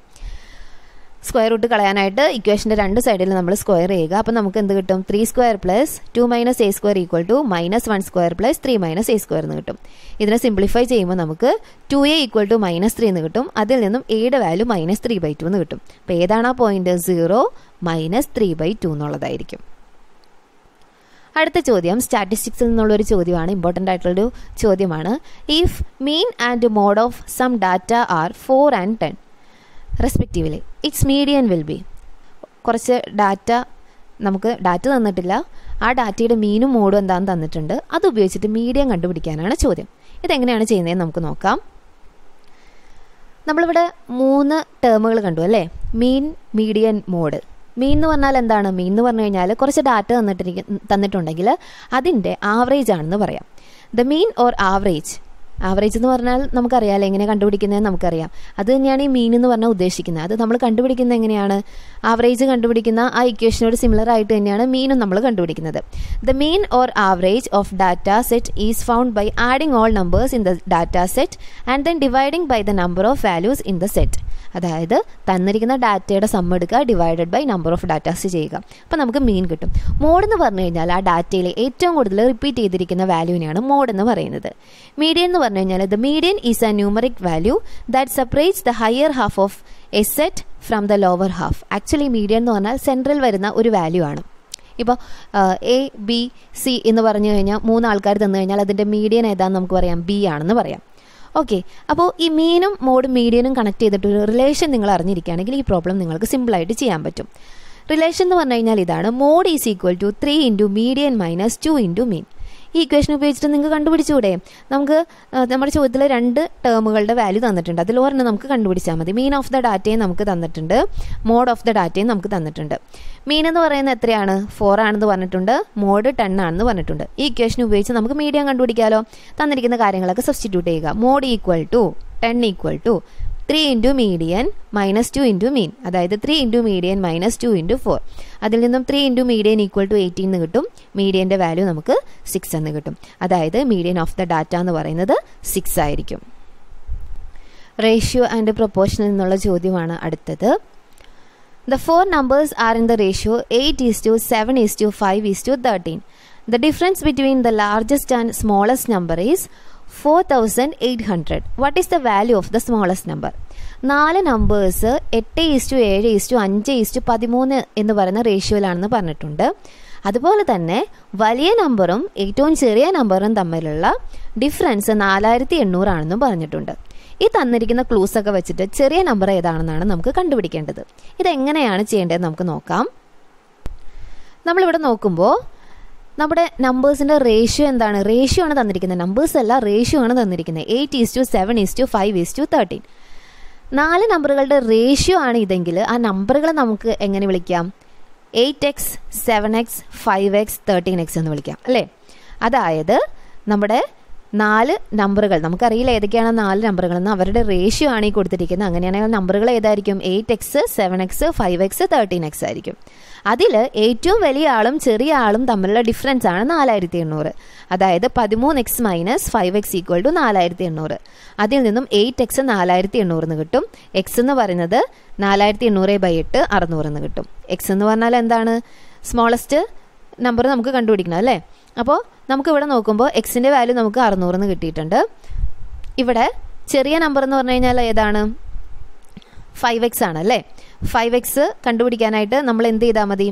സ്ക്വയർ റൂട്ട് കളയാനായിട്ട് ഇക്വേഷൻ്റെ രണ്ട് സൈഡിൽ നമ്മൾ സ്ക്വയർ ചെയ്യുക അപ്പോൾ നമുക്ക് എന്ത് കിട്ടും three square plus two minus a square equal to minus one square plus three minus a square എന്ന് കിട്ടും ഇതിനെ സിംപ്ലിഫൈ ചെയ്യുമ്പോൾ നമുക്ക് two A equal to minus three എന്ന് കിട്ടും അതിൽ നിന്നും എയുടെ value minus three by two എന്ന് കിട്ടും അപ്പോൾ ഏതാണ് ആ point zero minus three by two എന്നുള്ളതായിരിക്കും അടുത്ത ചോദ്യം സ്റ്റാറ്റിസ്റ്റിക്സിൽ നിന്നുള്ള ഒരു ചോദ്യമാണ് ഇമ്പോർട്ടൻ്റ് ആയിട്ടുള്ളൊരു ചോദ്യമാണ് if mean and mode of some data are four and ten respectively its median will be കുറച്ച് ഡാറ്റ നമുക്ക് ഡാറ്റ തന്നിട്ടില്ല ആ ഡാറ്റയുടെ മീനും മോഡും എന്താണെന്ന് തന്നിട്ടുണ്ട് അത് ഉപയോഗിച്ചിട്ട് മീഡിയം കണ്ടുപിടിക്കാനാണ് ചോദ്യം ഇതെങ്ങനെയാണ് ചെയ്യുന്നതെന്ന് നമുക്ക് നോക്കാം നമ്മളിവിടെ മൂന്ന് ടേമുകൾ കണ്ടു അല്ലേ മീൻ മീഡിയൻ മോഡ് മീൻ എന്ന് പറഞ്ഞാൽ എന്താണ് മീൻ എന്ന് പറഞ്ഞു കഴിഞ്ഞാൽ കുറച്ച് ഡാറ്റ തന്നിട്ടിരിക്ക തന്നിട്ടുണ്ടെങ്കിൽ അതിൻ്റെ ആവറേജ് ആണെന്ന് പറയാം the mean or average average എന്ന് പറഞ്ഞാൽ നമുക്കറിയാമല്ലോ എങ്ങനെ കണ്ടുപിടിക്കുന്നതെന്ന് നമുക്കറിയാം അത് തന്നെയാണ് ഈ മീൻ എന്ന് പറഞ്ഞാൽ ഉദ്ദേശിക്കുന്നത് അത് നമ്മൾ കണ്ടുപിടിക്കുന്നത് എങ്ങനെയാണ് ആവറേജ് കണ്ടുപിടിക്കുന്ന ആ ഇക്വേഷനോട് സിമിലർ ആയിട്ട് തന്നെയാണ് മീനും നമ്മൾ കണ്ടുപിടിക്കുന്നത് the mean or average of data set is found by adding all numbers in the data set and then dividing by the number of values in the set അതായത് തന്നിരിക്കുന്ന ഡാറ്റയുടെ സം എടുക്കുക divided by number of datas ചെയ്യുക അപ്പോൾ നമുക്ക് മീൻ കിട്ടും mode എന്ന് പറഞ്ഞു കഴിഞ്ഞാൽ ആ ഡാറ്റയിൽ ഏറ്റവും കൂടുതൽ റിപ്പീറ്റ് ചെയ്തിരിക്കുന്ന വാല്യൂവിനെയാണ് മോഡ് എന്ന് പറയുന്നത് മീഡിയൻ എന്ന് പറഞ്ഞു കഴിഞ്ഞാൽ the median is a numeric value that separates the higher half of a set from the lower half actually median എന്ന് പറഞ്ഞാൽ സെൻട്രൽ വരുന്ന ഒരു വാല്യൂ ആണ് ഇപ്പോൾ എ ബി സി എന്ന് പറഞ്ഞു കഴിഞ്ഞാൽ മൂന്ന് ആൾക്കാർ തന്നു കഴിഞ്ഞാൽ അതിൻ്റെ മീഡിയൻ ഏതാണെന്ന് നമുക്ക് പറയാം ബി ആണെന്ന് പറയാം ഓക്കെ അപ്പോൾ ഈ മീനും മോഡും മീഡിയനും കണക്ട് ചെയ്തിട്ട് ഒരു റിലേഷൻ നിങ്ങൾ അറിഞ്ഞിരിക്കുകയാണെങ്കിൽ ഈ പ്രോബ്ലം നിങ്ങൾക്ക് സിമ്പിളായിട്ട് ചെയ്യാൻ പറ്റും റിലേഷൻ എന്ന് പറഞ്ഞു കഴിഞ്ഞാൽ ഇതാണ് mode is equal to three into median minus two into mean ഈ ഇക്വേഷൻ ഉപയോഗിച്ചിട്ട് നിങ്ങൾക്ക് കണ്ടുപിടിച്ചുകൂടെ നമുക്ക് നമ്മുടെ ചോദ്യത്തിൽ രണ്ട് ടേമുകളുടെ വാല്യൂ തന്നിട്ടുണ്ട് അതിൽ ഒരെണ്ണം നമുക്ക് കണ്ടുപിടിച്ചാൽ മതി മീൻ ഓഫ് ദ ഡാറ്റയും നമുക്ക് തന്നിട്ടുണ്ട് മോഡ് ഓഫ് ദ ഡാറ്റയും നമുക്ക് തന്നിട്ടുണ്ട് മീൻ എന്ന് പറയുന്നത് എത്രയാണ് ഫോർ ആണെന്ന് പറഞ്ഞിട്ടുണ്ട് മോഡ് ടെൻ ആണെന്ന് പറഞ്ഞിട്ടുണ്ട് ഈ ഇക്വേഷൻ ഉപയോഗിച്ച് നമുക്ക് മീഡിയം കണ്ടുപിടിക്കാമല്ലോ തന്നിരിക്കുന്ന കാര്യങ്ങളൊക്കെ സബ്സ്റ്റിറ്റ്യൂട്ട് ചെയ്യുക mode equal to ten equal to three into median minus two into mean അതായത് three into median minus two into four അതിൽ നിന്നും three into median equal to eighteen എന്ന് കിട്ടും മീഡിയൻ്റെ വാല്യൂ നമുക്ക് സിക്സ് എന്ന് കിട്ടും അതായത് മീഡിയൻ ഓഫ് ദ ഡാറ്റ എന്ന് പറയുന്നത് സിക്സ് ആയിരിക്കും റേഷ്യോ ആൻഡ് പ്രൊപ്പോർഷനിൽ നിന്നുള്ള ചോദ്യമാണ് അടുത്തത് the four numbers are in the ratio eight is to seven is to five is to thirteen the difference between the largest and smallest number is four thousand eight hundred what is the value of the smallest number നാല് numbers എട്ട് is to ഏഴ് is to അഞ്ച് is to പതിമൂന്ന് എന്ന് പറയുന്ന റേഷ്യോയിലാണെന്ന് പറഞ്ഞിട്ടുണ്ട് അതുപോലെ തന്നെ വലിയ നമ്പറും ഏറ്റവും ചെറിയ നമ്പറും തമ്മിലുള്ള ഡിഫറൻസ് നാലായിരത്തി എണ്ണൂറാണെന്നും പറഞ്ഞിട്ടുണ്ട് ഈ തന്നിരിക്കുന്ന ക്ലൂസ് ഒക്കെ വെച്ചിട്ട് ചെറിയ നമ്പർ ഏതാണെന്നാണ് നമുക്ക് കണ്ടുപിടിക്കേണ്ടത് ഇതെങ്ങനെയാണ് ചെയ്യേണ്ടതെന്ന് നമുക്ക് നോക്കാം നമ്മളിവിടെ നോക്കുമ്പോൾ നമ്മുടെ നമ്പേഴ്സിൻ്റെ റേഷ്യോ എന്താണ് റേഷ്യോ ആണ് തന്നിരിക്കുന്നത് നമ്പേഴ്സ് അല്ല റേഷ്യോ ആണ് തന്നിരിക്കുന്നത് eight is to seven is to five is to thirteen നാല് നമ്പറുകളുടെ റേഷ്യോ ആണ് ഇതെങ്കിൽ ആ നമ്പറുകളെ നമുക്ക് എങ്ങനെ വിളിക്കാം eight x seven x five x thirteen x എന്ന് വിളിക്കാം അല്ലേ അതായത് നമ്മുടെ നാല് നമ്പറുകൾ നമുക്കറിയില്ല ഏതൊക്കെയാണ് നാല് നമ്പറുകൾ എന്ന് അവരുടെ റേഷ്യോ ആണ് ഈ കൊടുത്തിരിക്കുന്നത് അങ്ങനെയാണെങ്കിൽ നമ്പറുകൾ ഏതായിരിക്കും eight x seven x five x thirteen x ആയിരിക്കും അതിൽ ഏറ്റവും വലിയ ആളും ചെറിയ ആളും തമ്മിലുള്ള ഡിഫറൻസ് ആണ് നാലായിരത്തി എണ്ണൂറ് അതായത് പതിമൂന്ന് x minus five x equal to നാലായിരത്തി എണ്ണൂറ് അതിൽ നിന്നും എയ്റ്റ് എക്സ് നാലായിരത്തി എണ്ണൂറിന് കിട്ടും എക്സ് എന്ന് പറയുന്നത് നാലായിരത്തി എണ്ണൂറ് ബൈ എട്ട് അറുന്നൂറിന് കിട്ടും എക്സ് എന്ന് പറഞ്ഞാൽ എന്താണ് സ്മോളസ്റ്റ് നമ്പർ നമുക്ക് കണ്ടുപിടിക്കണം അല്ലേ അപ്പോൾ നമുക്ക് ഇവിടെ നോക്കുമ്പോൾ എക്സിൻ്റെ വാല്യൂ നമുക്ക് അറുന്നൂറിന് കിട്ടിയിട്ടുണ്ട് ഇവിടെ ചെറിയ നമ്പർ എന്ന് പറഞ്ഞു കഴിഞ്ഞാൽ ഏതാണ് ഫൈവ് എക്സ് ആണ് അല്ലേ ഫൈവ് എക്സ് കണ്ടുപിടിക്കാനായിട്ട് നമ്മൾ എന്ത് ചെയ്താൽ മതി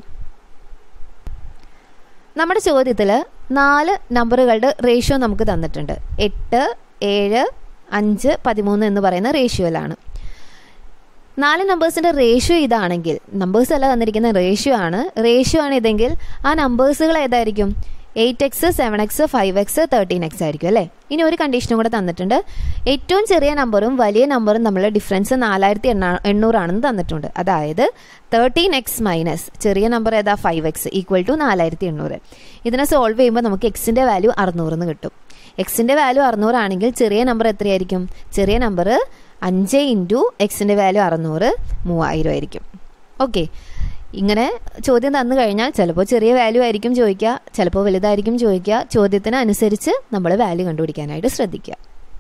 നമ്മുടെ ചോദ്യത്തിൽ നാല് നമ്പറുകളുടെ റേഷ്യോ നമുക്ക് തന്നിട്ടുണ്ട് എട്ട് ഏഴ് അഞ്ച് പതിമൂന്ന് എന്ന് പറയുന്ന റേഷ്യോയിലാണ് നാല് നമ്പേഴ്സിൻ്റെ റേഷ്യോ ഇതാണെങ്കിൽ നമ്പേഴ്സ് അല്ല തന്നിരിക്കുന്ന റേഷ്യോ ആണ് റേഷ്യോ ആണ് ഇതെങ്കിൽ ആ നമ്പേഴ്സുകൾ ഏതായിരിക്കും eight x seven x five x thirteen x ആയിരിക്കും അല്ലേ ഇനി ഒരു കണ്ടീഷനും കൂടെ തന്നിട്ടുണ്ട് ഏറ്റവും ചെറിയ നമ്പറും വലിയ നമ്പറും തമ്മിലുള്ള ഡിഫറൻസ് നാലായിരത്തി എണ്ണ എണ്ണൂറാണെന്ന് തന്നിട്ടുണ്ട് അതായത് തേർട്ടീൻ എക്സ് മൈനസ് ചെറിയ നമ്പർ ഏതാ ഫൈവ് എക്സ് ഈക്വൽ ടു നാലായിരത്തി എണ്ണൂറ് ഇതിനെ സോൾവ് ചെയ്യുമ്പോൾ നമുക്ക് എക്സിൻ്റെ വാല്യൂ അറുന്നൂറിന് കിട്ടും എക്സിൻ്റെ വാല്യൂ അറുന്നൂറാണെങ്കിൽ ചെറിയ നമ്പർ എത്രയായിരിക്കും ചെറിയ നമ്പർ അഞ്ച് ഇൻറ്റു എക്സിൻ്റെ വാല്യൂ അറുന്നൂറ് മൂവായിരം ആയിരിക്കും ഓക്കെ ഇങ്ങനെ ചോദ്യം തന്നു കഴിഞ്ഞാൽ ചിലപ്പോൾ ചെറിയ വാല്യൂ ആയിരിക്കും ചോദിക്കുക ചിലപ്പോൾ വലുതായിരിക്കും ചോദിക്കുക ചോദ്യത്തിന് അനുസരിച്ച് നമ്മൾ വാല്യൂ കണ്ടുപിടിക്കാനായിട്ട് ശ്രദ്ധിക്കുക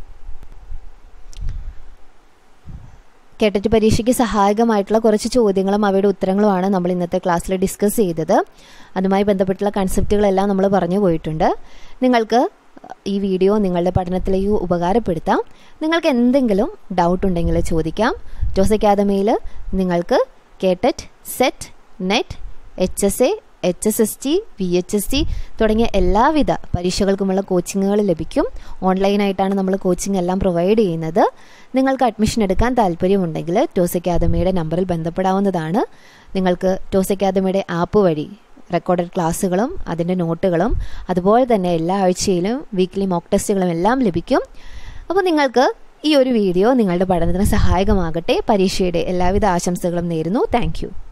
കേട്ടിട്ട് പരീക്ഷയ്ക്ക് സഹായകമായിട്ടുള്ള കുറച്ച് ചോദ്യങ്ങളും അവയുടെ ഉത്തരങ്ങളുമാണ് നമ്മൾ ഇന്നത്തെ ക്ലാസ്സിൽ ഡിസ്കസ് ചെയ്തത് അതുമായി ബന്ധപ്പെട്ടുള്ള കൺസെപ്റ്റുകളെല്ലാം നമ്മൾ പറഞ്ഞു പോയിട്ടുണ്ട് നിങ്ങൾക്ക് ഈ വീഡിയോ നിങ്ങളുടെ പഠനത്തിലേക്ക് ഉപകാരപ്പെടുത്താം നിങ്ങൾക്ക് എന്തെങ്കിലും ഡൗട്ട് ഉണ്ടെങ്കിൽ ചോദിക്കാം ജോസ് അക്കാദമിയിൽ നിങ്ങൾക്ക് KTET SET NET H S A H S S T V H S T തുടങ്ങിയ എല്ലാവിധ പരീക്ഷകൾക്കുമുള്ള കോച്ചിങ്ങുകൾ ലഭിക്കും ഓൺലൈനായിട്ടാണ് നമ്മൾ കോച്ചിങ് എല്ലാം പ്രൊവൈഡ് ചെയ്യുന്നത് നിങ്ങൾക്ക് അഡ്മിഷൻ എടുക്കാൻ താല്പര്യമുണ്ടെങ്കിൽ ടോസ് അക്കാദമിയുടെ നമ്പറിൽ ബന്ധപ്പെടാവുന്നതാണ് നിങ്ങൾക്ക് ടോസ് അക്കാദമിയുടെ ആപ്പ് വഴി റെക്കോർഡഡ് ക്ലാസ്സുകളും അതിൻ്റെ നോട്ടുകളും അതുപോലെ തന്നെ എല്ലാ ആഴ്ചയിലും വീക്ക്ലി മോക്ക് ടെസ്റ്റുകളും എല്ലാം ലഭിക്കും അപ്പോൾ നിങ്ങൾക്ക് ഈ ഒരു വീഡിയോ നിങ്ങളുടെ പഠനത്തിന് സഹായകമാകട്ടെ പരീക്ഷയുടെ എല്ലാവിധ ആശംസകളും നേരുന്നു താങ്ക്